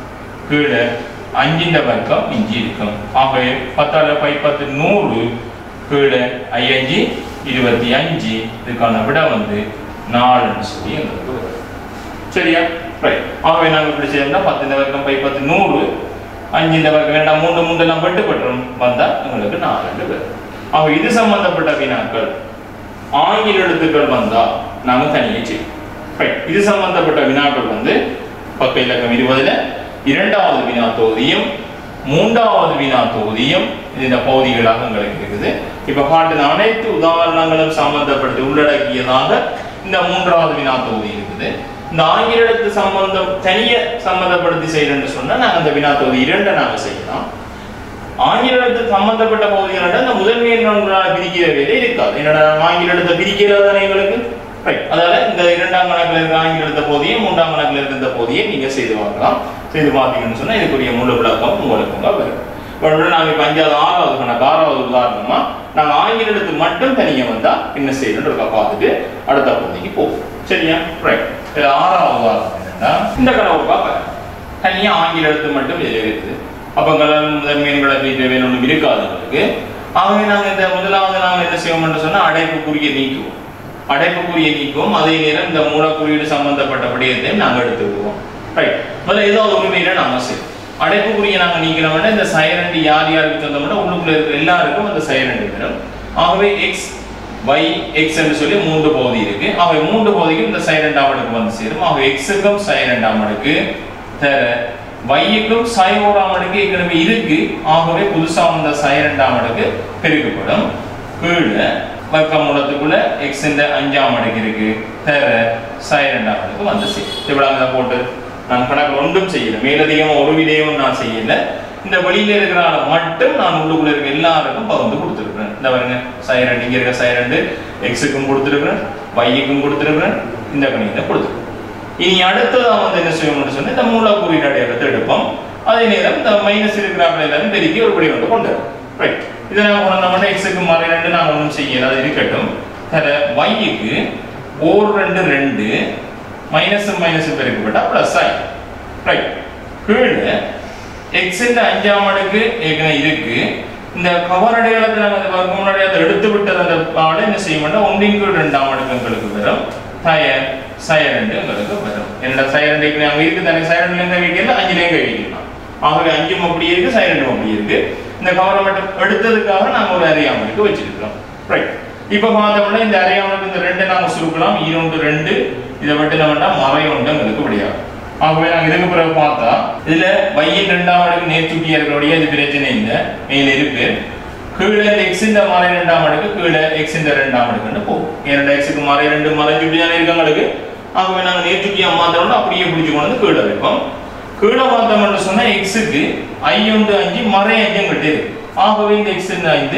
கீழே அஞ்சின்ற வர்க்கம் மிஞ்சி இருக்கும் ஆகவே பத்தால பை பத்து நூறு கீழே ஐயஞ்சு இருபத்தி அஞ்சு இதுக்கான விட வந்து நாலுன்னு சொல்லி எங்களுக்கு வரும் சரியா ரைட் ஆகவே நாங்கள் இப்படி செய்யணும்னா பத்து இந்த வர்க்கம் பை பத்து நூறு அஞ்சு இந்த வர்க்கம் வேண்டாம் மூன்று மூன்று எல்லாம் வெட்டுப்பட்டுரும் வந்தா எங்களுக்கு நாலு ரெண்டு பேர் ஆக இது சம்பந்தப்பட்ட வினாக்கள் ஆங்கில எழுத்துக்கள் வந்தா நாங்க தனியே செய்வோம் ரைட் இது சம்பந்தப்பட்ட வினாக்கள் வந்து பக்க இலக்கம் இருபதுல இரண்டாவது வினா தொகுதியும் மூன்றாவது வினா தொகுதியும் இது இந்த பகுதிகளாக உங்களுக்கு இருக்குது இப்ப காட்டின அனைத்து உதாரணங்களும் சம்பந்தப்படுத்தி உள்ளடக்கியதாக இந்த மூன்றாவது வினா தொகுதி இருக்குது இந்த ஆங்கில எழுத்து சம்பந்தம் தனிய சம்பந்தப்படுத்தி செய்யறேன்னு சொன்னா நாங்க அந்த வினா தொகுதி இரண்டை நாங்க செய்யலாம் ஆங்கில எழுத்து சம்பந்தப்பட்ட பகுதிகளோட இந்த முதன்மை எண்ணங்களால் பிரிக்கிற வேலை இருக்காது என்னடா ஆங்கில எழுத்தை பிரிக்கிறது தானே எங்களுக்கு ரைட் அதால இந்த இரண்டாம் கணக்குல இருக்க ஆங்கில எழுத்த பகுதியும் மூன்றாம் கணக்குல இருக்க பகுதியை நீங்க செய்து பார்க்கலாம் செய்து பார்த்தீங்கன்னு சொன்னா இதுக்குரிய முழு விளக்கம் உங்களுக்கு உங்க வரும் ஒருவேளை நாங்க இப்ப அஞ்சாவது ஆறாவது கணக்கு ஆறாவது உதாரணமா நாங்க ஆங்கில எழுத்து மட்டும் தனியா வந்தா என்ன செய்யணுன்றத பார்த்துட்டு அடுத்த பகுதிக்கு போவோம் சரியா ரைட் இது ஆறாவது உதாரணம் என்னன்னா இந்த கணக்கு பார்ப்பேன் தனியா ஆங்கில எழுத்து மட்டும் இதுல இருக்குது அப்ப கலர் முதன்மையன்களை வீட்டு வேணும் ஒன்றும் இருக்காது உங்களுக்கு ஆகவே நாங்க இந்த முதலாவது நாங்க என்ன செய்வோம்னு சொன்னா அடைப்பு குறிய நீக்குவோம் அடைப்புக்குறியை நீக்குவோம் அதே நேரம் இந்த மூலக்குறியீடு சம்பந்தப்பட்ட விடயத்தையும் நாங்கள் எடுத்துக்குவோம் ரைட் முதல்ல ஏதாவது ஒரு வேலை நாம செய்யும் அடைப்புக்குறியை நாங்க நீக்கிறோம்னா இந்த சைரண்ட் யார் யாருக்கு சொந்தோம்னா உள்ளுக்குள்ள இருக்கிற எல்லாருக்கும் அந்த சைரண்ட் வரும் ஆகவே எக்ஸ் y எக்ஸ் என்று சொல்லி மூன்று பகுதி இருக்கு ஆகவே மூன்று பகுதிக்கும் இந்த sin ரெண்டாம் அடுக்கு வந்து சேரும் ஆகவே எக்ஸுக்கும் sin ரெண்டாம் அடுக்கு தர y-க்கும் sin ஓராம் அடுக்கு ஏற்கனவே இருக்கு ஆகவே புதுசா வந்த sin ரெண்டாம் அடுக்கு பெருக்கப்படும் கீழே வர்க்க மூலத்துக்குள்ள எக்ஸ் இந்த அஞ்சாம் அடுக்கு இருக்கு தர sin ரெண்டாம் அடுக்கு வந்து சேரும் இவ்வளவு அங்க போட்டு நான் கணக்கு ஒன்றும் செய்யல மேலதிகமா ஒரு விடயமும் நான் செய்யல இந்த வெளியில இருக்கிற ஆளை மட்டும் நான் உள்ளுக்குள்ள இருக்க எல்லாருக்கும் பகிர்ந்து கொடுத்துருக்கிறேன் இந்த பாருங்க சைரண்ட் இங்க இருக்க சைரண்ட் எக்ஸுக்கும் கொடுத்துருக்கிறேன் வைக்கும் கொடுத்துருக்கிறேன் இந்த கணிதத்தை கொடுத்துருக்கேன் இனி அடுத்ததா வந்து என்ன செய்யணும்னு சொன்னா இந்த மூலக்கூறின் அடையாளத்தை எடுப்போம் அதே நேரம் இந்த மைனஸ் இருக்கிறாங்க எல்லாரும் பெருக்கி ஒரு படி வந்து கொண்டு வரும் ரைட் இதை நாங்கள் கொண்டு எக்ஸுக்கு மாறி ரெண்டு நாங்கள் ஒன்றும் செய்யல அது இருக்கட்டும் தர வைக்கு ஓர் ரெண்டு ரெண்டு மைனஸ் மைனஸ் பெருக்கப்பட்டா பிளஸ் ஆகி ரைட் கீழே எக்ஸின் அஞ்சாம் அடுக்கு ஏற்கனவே இருக்கு இந்த கவர் அடையாளத்தை நாங்கள் அந்த வர்க்கம் அடையாளத்தை எடுத்து விட்டது அந்த பாட என்ன செய்ய மாட்டோம் ஒன்றின் கீழ் ரெண்டாம் அடுக்கு எங்களுக்கு வரும் சய சயரண்டு எங்களுக்கு வரும் என்னடா சயரண்டு ஏற்கனவே அங்கே இருக்கு தானே சயரண்டுல எங்க வைக்கல அஞ்சுலேயும் கை வைக்கலாம் ஆகவே அஞ்சும் அப்படி இருக்கு சைரண்டும் அப்படி இருக்கு இந்த கவரை மட்டும் எடுத்ததுக்காக நாங்க ஒரு அறியாமலுக்கு வச்சிருக்கிறோம் ரைட் இப்ப பார்த்தோம்னா இந்த அறியாமலுக்கு இந்த ரெண்டு நாங்க சுருக்கலாம் ஈரோண்டு ரெண்டு இதை மட்டும் நம்ம மறை ஒன்று எங்களுக்கு விடையாகும் ஆகவே நாங்க இதுக்கு பிறகு பார்த்தா இதுல வையின் ரெண்டாம் அடுக்கு நேர்ச்சுட்டியா இருக்கிறோடைய இது பிரச்சனை இல்லை மேல இருக்கு கீழே இந்த எக்ஸ் இந்த மறை ரெண்டாம் அடுக்கு கீழே எக்ஸ் இந்த ரெண்டாம் அடுக்குன்னு போகும் இரண்டு எக்ஸுக்கு மறை ரெண்டு மறை சுட்டியான இருக்கங்களுக்கு ஆகவே நாங்க நேர்ச்சுட்டியா மாத்திரம்னா அப்படியே பிடிச்சு கொண்டு வந்து கீழே வைப்போம் கீழே பார்த்தோம்னு சொன்னா எக்ஸுக்கு ஐ ஒன்று அஞ்சு மறை அஞ்சும் கிட்ட இருக்கு ஆகவே இந்த எக்ஸ் இந்த ஐந்து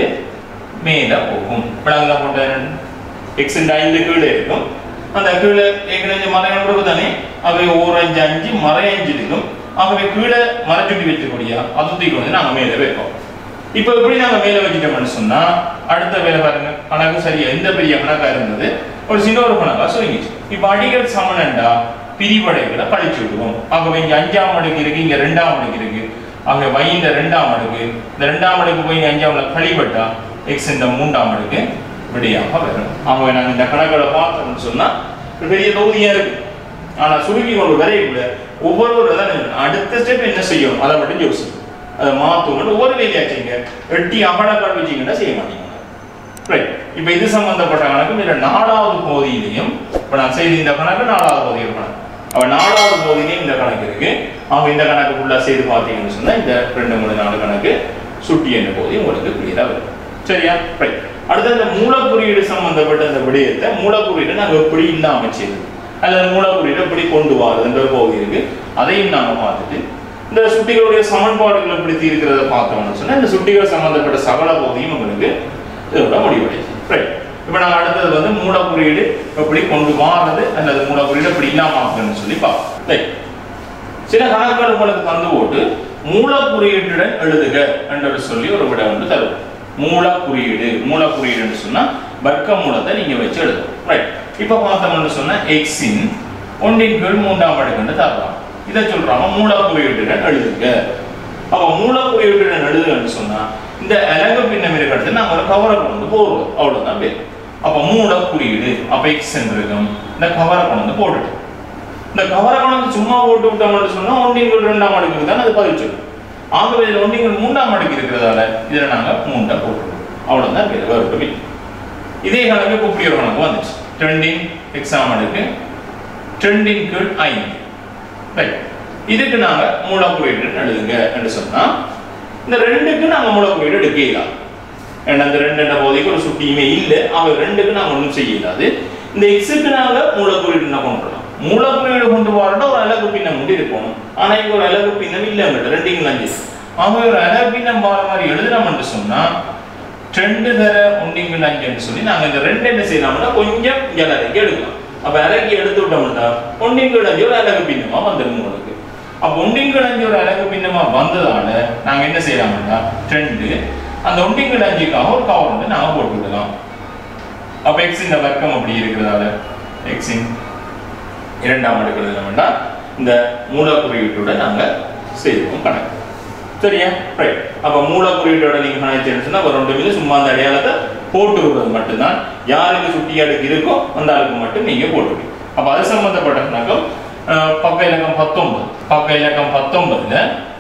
மேல போகும் விளங்க போட்ட எக்ஸ் இந்த ஐந்து கீழே இருக்கும் அந்த கீழே ஏற்கனவே மறைகள் கொடுக்கு தானே அவை ஓர் அஞ்சு அஞ்சு மறை அஞ்சு இருக்கும் ஆகவே கீழே மறைச்சுட்டி வச்சக்கூடிய அது தூக்கி வந்து நாங்க மேல வைப்போம் இப்போ எப்படி நாங்க மேல வச்சுட்டோம்னு சொன்னா அடுத்த வேலை பாருங்க கணக்கு சரியா எந்த பெரிய கணக்கா இருந்தது ஒரு சின்ன ஒரு கணக்கா சொல்லிச்சு இப்போ அடிகள் சமனண்டா பிரிவடைகளை கழிச்சு விடுவோம் ஆகவே இங்க அஞ்சாம் அடுக்கு இருக்கு இங்க ரெண்டாம் அடுக்கு இருக்கு ஆகவே y இந்த ரெண்டாம் அடுக்கு இந்த ரெண்டாம் அடுக்கு போய் இங்க அஞ்சாம்ல கழிவட்டா எக்ஸ் இந்த மூன்றாம் அடுக்கு விடையாக வரும் ஆகவே நாங்க இந்த கணக்குகளை பார்த்தோம்னு சொன்னா ஒரு பெரிய தொகுதியா இருக்கு ஆனா சுருக்கி கொண்டு வரையக்குள்ள ஒவ்வொரு அதான் அடுத்த ஸ்டெப் என்ன செய்யும் அதை மட்டும் யோசி அதை மாத்துவோம் ஒவ்வொரு வேலையாச்சுங்க எட்டி அகலக்கால் வச்சீங்கன்னா செய்ய மாட்டீங்க ரைட் இப்போ இது சம்பந்தப்பட்ட கணக்கு இதுல நாலாவது பகுதியிலையும் இப்போ நான் செய்த இந்த கணக்கு நாலாவது பகுதியில் கணக்கு அப்ப நாலாவது பகுதியிலையும் இந்த கணக்கு இருக்கு அவங்க இந்த கணக்கு ஃபுல்லா செய்து பார்த்தீங்கன்னு சொன்னா இந்த ரெண்டு மூணு நாலு கணக்கு சுட்டி என்ற பகுதி உங்களுக்கு கிளியரா வரும் சரியா ரைட் அடுத்து இந்த மூலக்குறியீடு சம்பந்தப்பட்ட இந்த விடயத்தை மூலக்குறியீடு நாங்க எப்படி இல்லாம செய்யுது அல்லது மூலக்குறியீடு எப்படி கொண்டு வரதுன்ற ஒரு பகுதி இருக்கு அதையும் நாங்க பார்த்துட்டு இந்த சுட்டிகளுடைய சமன்பாடுகள் எப்படி தீர்க்கிறத பார்த்தோம்னு சொன்னா இந்த சுட்டிகள் சம்பந்தப்பட்ட சகல பகுதியும் உங்களுக்கு இதோட முடிவடையும் ரைட் இப்போ நாங்கள் அடுத்தது வந்து மூலக்குறியீடு எப்படி கொண்டு வாரது அல்லது மூலக்குறியீடு எப்படி இல்லாம ஆகுதுன்னு சொல்லி பார்ப்போம் ரைட் சில கணக்குகள் உங்களுக்கு தந்து போட்டு மூலக்குறியீட்டுடன் எழுதுக என்று சொல்லி ஒரு விட வந்து தரும் மூலக்குறியீடு மூலக்குறியீடுன்னு சொன்னா வர்க்க மூலத்தை நீங்க வச்சு எழுதணும் ரைட் இப்போ பார்த்தோம்னு சொன்னா எக்ஸின் ஒன்றின் கீழ் மூன்றாம் அடுக்குன்னு தரலாம் இதை சொல்றாங்க மூலக்குறியீட்டுடன் எழுதுக அப்ப மூலக்குறியீட்டுடன் எழுதுகன்னு சொன்னா இந்த அலகு பின்னம் இருக்கிறது நாங்க ஒரு கவரை கொண்டு வந்து போடுவோம் அவ்வளவுதான் பேர் அப்ப மூல குறியீடு அப்ப எக்ஸ் இருக்கும் இந்த கவரை கொண்டு வந்து போட்டுட்டு இந்த கவரை கொண்டு வந்து சும்மா போட்டு விட்டோம்னு சொன்னா ஒன்றிங்கள் ரெண்டாம் அடுக்கு தான் அது பதில் சொல்லும் ஆகவே இதுல ஒன்றிங்கள் மூன்றாம் அடுக்கு இருக்கிறதால இதுல நாங்க மூண்டை போட்டுருவோம் அவ்வளவுதான் பேர் வேறு இதே கணக்கு இப்போ இப்படி ஒரு கணக்கு வந்துச்சு ட்ரெண்டிங் எக்ஸாம் அடுக்கு ட்ரெண்டிங் கீழ் ஐந்து ரைட் இதுக்கு நாங்க மூலக்குறியீடு எழுதுங்க என்று சொன்னா இந்த ரெண்டுக்கு நாங்க மூலக்குறியீடு எடுக்கலாம் ஏன்னா இந்த ரெண்டு என்ற போதைக்கு ஒரு சுட்டியுமே இல்லை அவ ரெண்டுக்கு நாங்க ஒன்றும் செய்யலாது இந்த எக்ஸுக்கு நாங்க மூலக்குறியீடு என்ன கொண்டுறோம் மூலக்குறியீடு கொண்டு வரட்டா ஒரு அழகு பின்னம் கொண்டு இருக்கணும் ஆனா இங்க ஒரு அழகு பின்னம் இல்லைங்கிட்ட ரெண்டு அஞ்சு அவங்க ஒரு அழகு பின்னம் பார மாதிரி எழுதுறோம்னு சொன்னா ரெண்டு தர ஒன்றிங்கள் அஞ்சுன்னு சொல்லி நாங்க இந்த ரெண்டு என்ன செய்யலாம்னா கொஞ்சம் இலறைக்கு எடுக்கலாம் அப்ப இறக்கி எடுத்து விட்டோம்னா ஒன்றிங்கள் அஞ்சு ஒரு அழகு பின்னமா வந்துடும் உங்களுக்கு அப்ப ஒன்றிங்கள் அஞ்சு ஒரு அழகு பின்னமா வந்ததால நாங்க என்ன செய்யலாம்னா ரெண்டு அந்த ஒன்றிங்கள் அஞ்சுக்காக ஒரு கவர் வந்து நாங்க போட்டு விடலாம் அப்ப எக்ஸ் இந்த வர்க்கம் அப்படி இருக்கிறதால எக்ஸின் இரண்டாம் அடுக்கு எழுதணும்னா இந்த மூலக்குறியீட்டோட நாங்க செய்வோம் கணக்கு சரியா ரைட் அப்ப மூலக்குறியீட்டோட நீங்க கணக்கு சொன்னா ஒரு ரெண்டு மீது சும்மா அந்த அடையாளத்தை போட்டு விடுறது மட்டும்தான் யாருக்கு சுட்டி அடுக்கு இருக்கோ அந்த ஆளுக்கு மட்டும் நீங்க போட்டுவிடுங்க அப்ப அது சம்பந்தப்பட்ட கணக்கம் அஹ், பக்க இலக்கம் பத்தொன்பது பக்க இலக்கம் பத்தொன்பதுல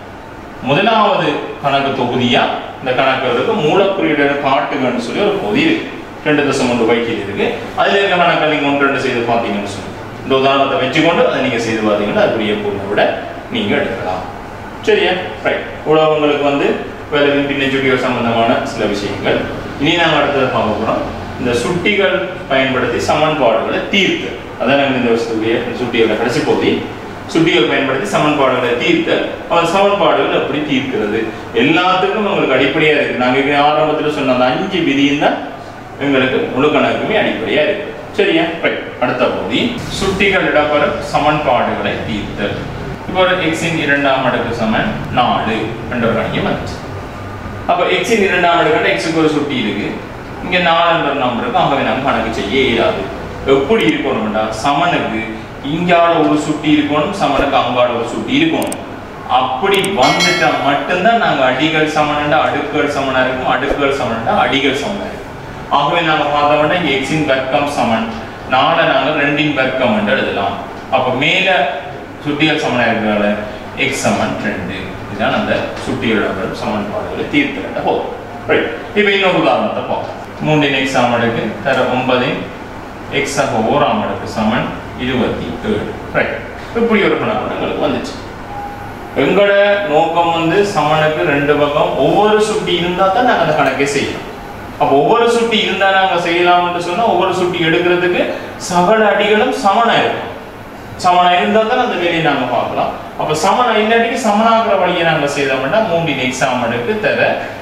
முதலாவது கணக்கு தொகுதியா இந்த கணக்குகளுக்கு மூலக்குறியுடன் காட்டுகன்னு சொல்லி ஒரு பொதி இருக்கு ரெண்டு தசம் ஒன்று வைக்கில் இருக்கு அதுல இருக்க கணக்கை நீங்க ஒன்று ரெண்டு செய்து பார்த்தீங்கன்னு சொல்லி இந்த உதாரணத்தை வச்சுக்கொண்டு அதை நீங்க செய்து பார்த்தீங்கன்னா அதுக்குரிய பொருளை விட நீங்க எடுக்கலாம் சரியா ரைட் இவ்வளவு உங்களுக்கு வந்து வேலையின் பின்ன சுட்டிகள் சம்பந்தமான சில விஷயங்கள் இனி நாங்கள் அடுத்தது பார்க்க போறோம் இந்த சுட்டிகள் பயன்படுத்தி சமன்பாடுகளை தீர்த்து அதான் நாங்கள் இந்த வருஷத்துடைய சுட்டிகளை கடைசி போதி சுட்டிகள் பயன்படுத்தி சமன்பாடுகளை தீர்த்த அந்த சமன்பாடுகள் எப்படி தீர்க்கிறது எல்லாத்துக்கும் உங்களுக்கு அடிப்படையா இருக்கு நாங்க இங்க ஆரம்பத்துல சொன்ன அந்த அஞ்சு விதியும் தான் எங்களுக்கு முழு கணக்குமே அடிப்படையா இருக்கு சரியா ரைட் அடுத்த பகுதி சுட்டிகள் இடம்பெறும் சமன்பாடுகளை தீர்த்தல் இப்போ ஒரு எக்ஸின் இரண்டாம் அடுக்கு சமன் நாலு என்ற ஒரு கணியம் வந்துச்சு அப்ப எக்ஸின் இரண்டாம் அடுக்கு எக்ஸுக்கு ஒரு சுட்டி இருக்கு இங்க நாலுன்ற நம்பர் இருக்கு ஆகவே நம்ம கணக்கு செய்ய இயலாது எப்படி இருக்கணும்டா சமனுக்கு இங்கால ஒரு சுட்டி இருக்கணும் சமனுக்கு அங்கால ஒரு சுட்டி இருக்கணும் அப்படி வந்துட்டா மட்டும்தான் நாங்க அடிகள் சமனண்டா அடுக்குகள் சமனா இருக்கும் அடுக்குகள் சமனண்டா அடிகள் சமனா இருக்கும் ஆகவே நாங்க பார்த்தோம்னா இங்க எக்ஸின் வர்க்கம் சமன் நாளை நாங்க ரெண்டின் வர்க்கம் என்று எழுதலாம் அப்ப மேல சுட்டிகள் சமனா இருக்கிறதால எக்ஸ் சமன் ரெண்டு இதுதான் அந்த சுட்டிகளோட சமன்பாடுகளை தீர்த்துக்கிட்ட போதும் ரைட் இப்போ இன்னொரு உதாரணத்தை பார்ப்போம் மூன்றின் எக்ஸ் சமனுக்கு தர ஒன்பதின் எக்ஸ் ஆக ஓராம் அடுக்கு சமன் இருபத்தி ஏழு ரைட் இப்படி ஒரு கணக்கு எங்களுக்கு வந்துச்சு எங்களோட நோக்கம் வந்து சமனுக்கு ரெண்டு பக்கம் ஒவ்வொரு சுட்டி இருந்தா தான் நாங்க அந்த கணக்கை செய்யணும் அப்ப ஒவ்வொரு சுட்டி இருந்தா நாங்க செய்யலாம்னு சொன்னா ஒவ்வொரு சுட்டி எடுக்கிறதுக்கு சகல அடிகளும் சமனா இருக்கும் சமனா இருந்தா தான் அந்த வேலையை நாங்க பார்க்கலாம் அப்ப சமனா இல்லாட்டிக்கு சமனாகிற வழியை நாங்க செய்தோம்னா மூன்றின் எக்ஸாம் எடுக்கு தர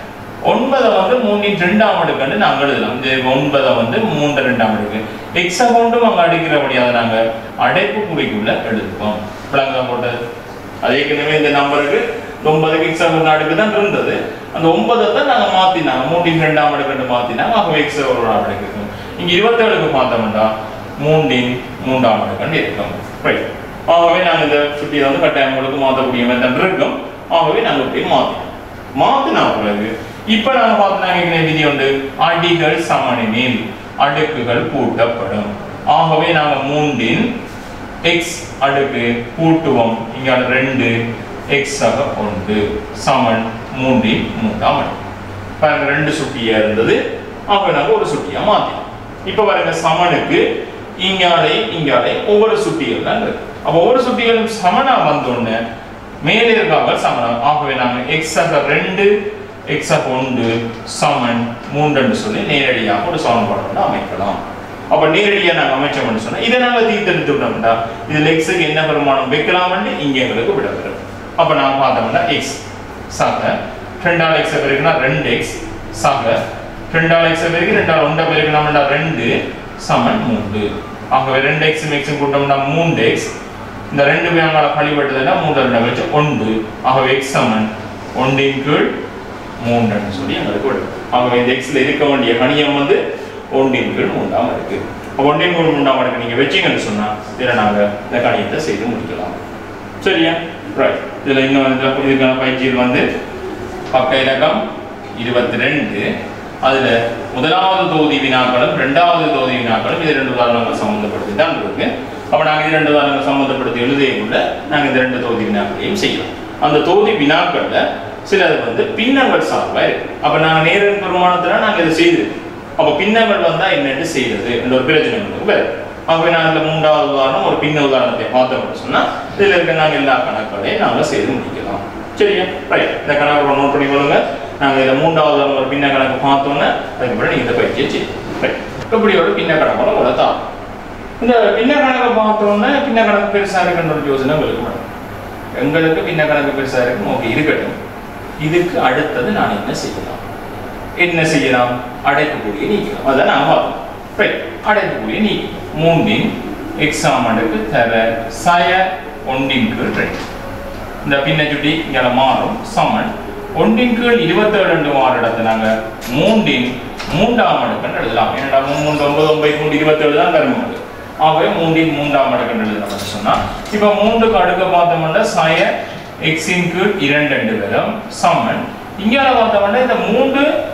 ஒன்பதை வந்து மூன்றின் ரெண்டாம் அடுக்குன்னு நாங்க எழுதலாம் இந்த ஒன்பதை வந்து மூன்று ரெண்டாம் அடுக்கு எக்ஸா கொண்டும் அங்க அடிக்கிறபடியாக நாங்க அடைப்பு குறிக்குள்ள எழுதுவோம் விளங்க போட்டது அது ஏற்கனவே இந்த நம்பருக்கு ஒன்பதுக்கு எக்ஸா கொண்ட அடுக்கு தான் இருந்தது அந்த ஒன்பதை தான் நாங்க மாத்தினாங்க மூன்றின் ரெண்டாம் அடுக்குன்னு மாத்தினாங்க ஆகவே எக்ஸா ஒரு அடுக்கு இருக்கும் இங்க இருபத்தேழுக்கு பார்த்தோம்னா மூன்றின் மூன்றாம் அடுக்குன்னு இருக்கும் ரைட் ஆகவே நாங்க இந்த சுட்டியை வந்து கட்டாயம் உங்களுக்கு மாற்றக்கூடிய மெத்தட் இருக்கும் ஆகவே நாங்க இப்படி மாத்தினோம் மாத்தினா பிறகு இப்ப நாங்க பார்த்தோம்னா விதி உண்டு அடிகள் சமனினில் அடுக்குகள் கூட்டப்படும் ஆகவே நாங்க மூன்றின் எக்ஸ் அடுக்கு கூட்டுவோம் இங்க ரெண்டு எக்ஸ் ஆக ஒன்று சமன் மூன்றின் மூன்றாம் அடுக்கு பாருங்க ரெண்டு சுட்டியா இருந்தது அப்ப நாங்க ஒரு சுட்டியா மாத்தினோம் இப்ப பாருங்க சமனுக்கு இங்காலே இங்காலே ஒவ்வொரு சுட்டிகள் தான் இருக்கு அப்ப ஒவ்வொரு சுட்டிகளும் சமனா வந்தோடனே மேலே இருக்காங்க சமனம் ஆகவே நாங்க எக்ஸ் ஆக ரெண்டு எக்ஸ் ஆக ஒன்று சமன் மூன்றுன்னு சொல்லி நேரடியாக ஒரு சமன்பாடு வந்து அமைக்கலாம் அப்ப நேரடியா நாங்க அமைச்சோம்னு சொன்னா இதை நாங்க தீர்த்தெடுத்து விட்டோம்னா இதுல எக்ஸுக்கு என்ன பெருமானம் வைக்கலாம்னு இங்க எங்களுக்கு விட வரும் அப்ப நாங்க பார்த்தோம்னா எக்ஸ் சக ரெண்டாள் எக்ஸ் பெருக்குனா ரெண்டு எக்ஸ் சக ரெண்டாள் எக்ஸ் பெருக்கு ரெண்டாள் ஒன்றை பெருக்கணும்னா ரெண்டு சமன் மூன்று ஆகவே ரெண்டு எக்ஸும் எக்ஸும் கூட்டம்னா மூன்று எக்ஸ் இந்த ரெண்டு பேங்கால கழிவட்டதுன்னா மூன்று ரெண்டு வச்சு ஒன்று ஆகவே எக்ஸ் சமன் ஒன்றின் கீழ் மூன்றுன்னு சொல்லி எங்களுக்கு விடும் ஆகவே இந்த எக்ஸ்ல இருக்க வேண்டிய கணியம் வந்து ஒன்றின் கீழ் மூன்றாம் இருக்கு அப்ப ஒன்றின் கீழ் மூன்றாம் இருக்கு நீங்க வச்சீங்கன்னு சொன்னா இதுல நாங்க இந்த கணியத்தை செய்து முடிக்கலாம் சரியா ரைட் இதுல இன்னும் இந்த- இதுக்கான பயிற்சியில் வந்து பக்க இலக்கம் இருபத்தி ரெண்டு அதுல முதலாவது தொகுதி வினாக்களும் இரண்டாவது தொகுதி வினாக்களும் இது ரெண்டு உதாரணங்கள் சம்பந்தப்படுத்தி தான் இருக்கு அப்ப நாங்க இது ரெண்டு உதாரணங்கள் சம்பந்தப்படுத்தி எழுதியுள்ள நாங்க இந்த ரெண்டு தொகுதி வினாக்களையும் செய்யலாம் அந்த தொகுதி வினாக்கள்ல சிலது வந்து பின்னங்கள் சார்பா இருக்கு அப்ப நாங்க நேரின் பெருமானத்துல நாங்க இதை செய்திருக்கோம் அப்ப பின்னங்கள் வந்தா என்னன்னு செய்யறது என்ற ஒரு பிரச்சனை உங்களுக்கு வேறு ஆகவே நான் இதுல மூன்றாவது உதாரணம் ஒரு பின்ன உதாரணத்தை பார்த்தோம்னு சொன்னா இதுல இருக்க நாங்க எல்லா கணக்குகளையும் நாங்க செய்து முடிக்கலாம் சரியா ரைட் இந்த கணக்கு நோட் பண்ணி கொள்ளுங்க நாங்க இதுல மூன்றாவது உதாரணம் ஒரு பின்ன கணக்கு பார்த்தோன்னே அதுக்கப்புறம் நீங்க இந்த பயிற்சியை செய்யும் ரைட் இப்படி ஒரு பின்ன கணக்கோட உங்களை தான் இந்த பின்ன கணக்கை பார்த்தோன்னே பின்ன கணக்கு பெருசா இருக்குன்ற ஒரு யோசனை உங்களுக்கு வரும். எங்களுக்கு பின்ன கணக்கு பெருசா இருக்கும் ஓகே இருக்கட்டும் இதுக்கு அடுத்தது நான் என்ன செய்யலாம் என்ன செய்யலாம் அடைக்கக்கூடிய நீக்கலாம் அதான் நான் பார்த்தோம் ரைட் அடைக்கக்கூடிய நீக்கம் மூன்றின் எக்ஸாமனுக்கு தர சய ஒன்றின் கீழ் ரெண்டு இந்த பின்ன சுட்டி இங்கே மாறும் சமன் ஒன்றின் கீழ் இருபத்தேழு ரெண்டு மாறு இடத்துல நாங்க மூன்றின் மூன்றாம் அடுக்குன்னு எழுதலாம் என்னடா மூன்று ஒன்பது ஒன்பது மூன்று இருபத்தேழு தான் கரும்பு ஆகவே மூன்றின் மூன்றாம் அடுக்குன்னு எழுதலாம் சொன்னா இப்ப மூன்றுக்கு அடுக்க பார்த்தோம்னா சய எக்ஸின் கீழ் இரண்டு ரெண்டு பேரும் சமன் இங்கால பார்த்தோம்னா இந்த மூன்று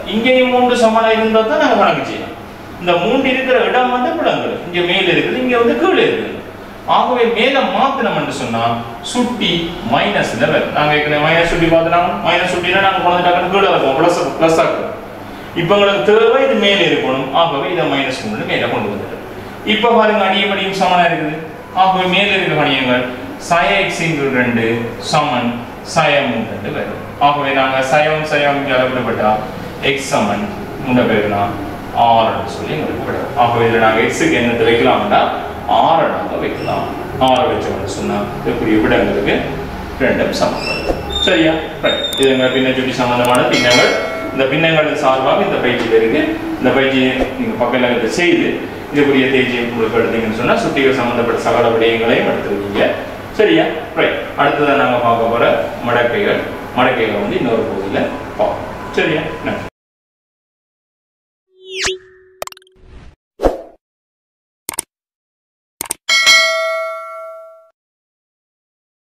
இங்கேயும் மூன்று சமனா இருந்தா தான் நாங்க கணக்கு செய்யலாம் இந்த மூன்று இருக்கிற இடம் வந்து புலங்கள் இங்க மேல இருக்குது இங்க வந்து கீழே இருக்குது ஆகவே மேல மாத்தினம் என்று சொன்னா சுட்டி மைனஸ்ல வரும் நாங்க ஏற்கனவே மைனஸ் சுட்டி பார்த்தோம் மைனஸ் சுட்டினா நாங்க கொண்டு டக்குனு கீழே வைப்போம் பிளஸ் பிளஸ் ஆக்குறோம் இப்போ உங்களுக்கு தேவை இது மேலே இருக்கணும் ஆகவே இதை மைனஸ் கொண்டு மேலே கொண்டு வந்துடும் இப்போ பாருங்க அடியும் அடியும் சமனா இருக்குது ஆகவே மேலே இருக்கிற கணியங்கள் சய எக்ஸ் இன்டு ரெண்டு சமன் சயம் ரெண்டு வரும் ஆகவே நாங்க சயம் சயம் இங்கே அளவிடப்பட்டா எக்ஸ் சமன் முன்ன பேருனா ஆறுன்னு சொல்லி எங்களுக்கு விடும் ஆகவே இதில் நாங்கள் எக்ஸுக்கு என்னத்தை வைக்கலாம்னா ஆறை நாங்கள் வைக்கலாம் ஆறை வச்சோம்னு சொன்னால் இருக்கக்கூடிய விடங்களுக்கு ரெண்டும் சமப்படுது சரியா ரைட் இதுங்க பின்ன சுட்டி சம்பந்தமான பின்னங்கள் இந்த பின்னங்கள் சார்பாக இந்த பயிற்சியில் இருக்கு இந்த பயிற்சியை நீங்கள் பக்கத்தில் செய்து இதுக்குரிய தேர்ச்சியை உங்களுக்கு எடுத்தீங்கன்னு சொன்னால் சுட்டிகள் சம்பந்தப்பட்ட சகல விடயங்களையும் எடுத்துருக்கீங்க சரியா ரைட் அடுத்ததான் நாங்கள் பார்க்க போகிற மடக்கைகள் மடக்கைகளை வந்து இன்னொரு பகுதியில் பார்ப்போம் சரியா நன்றி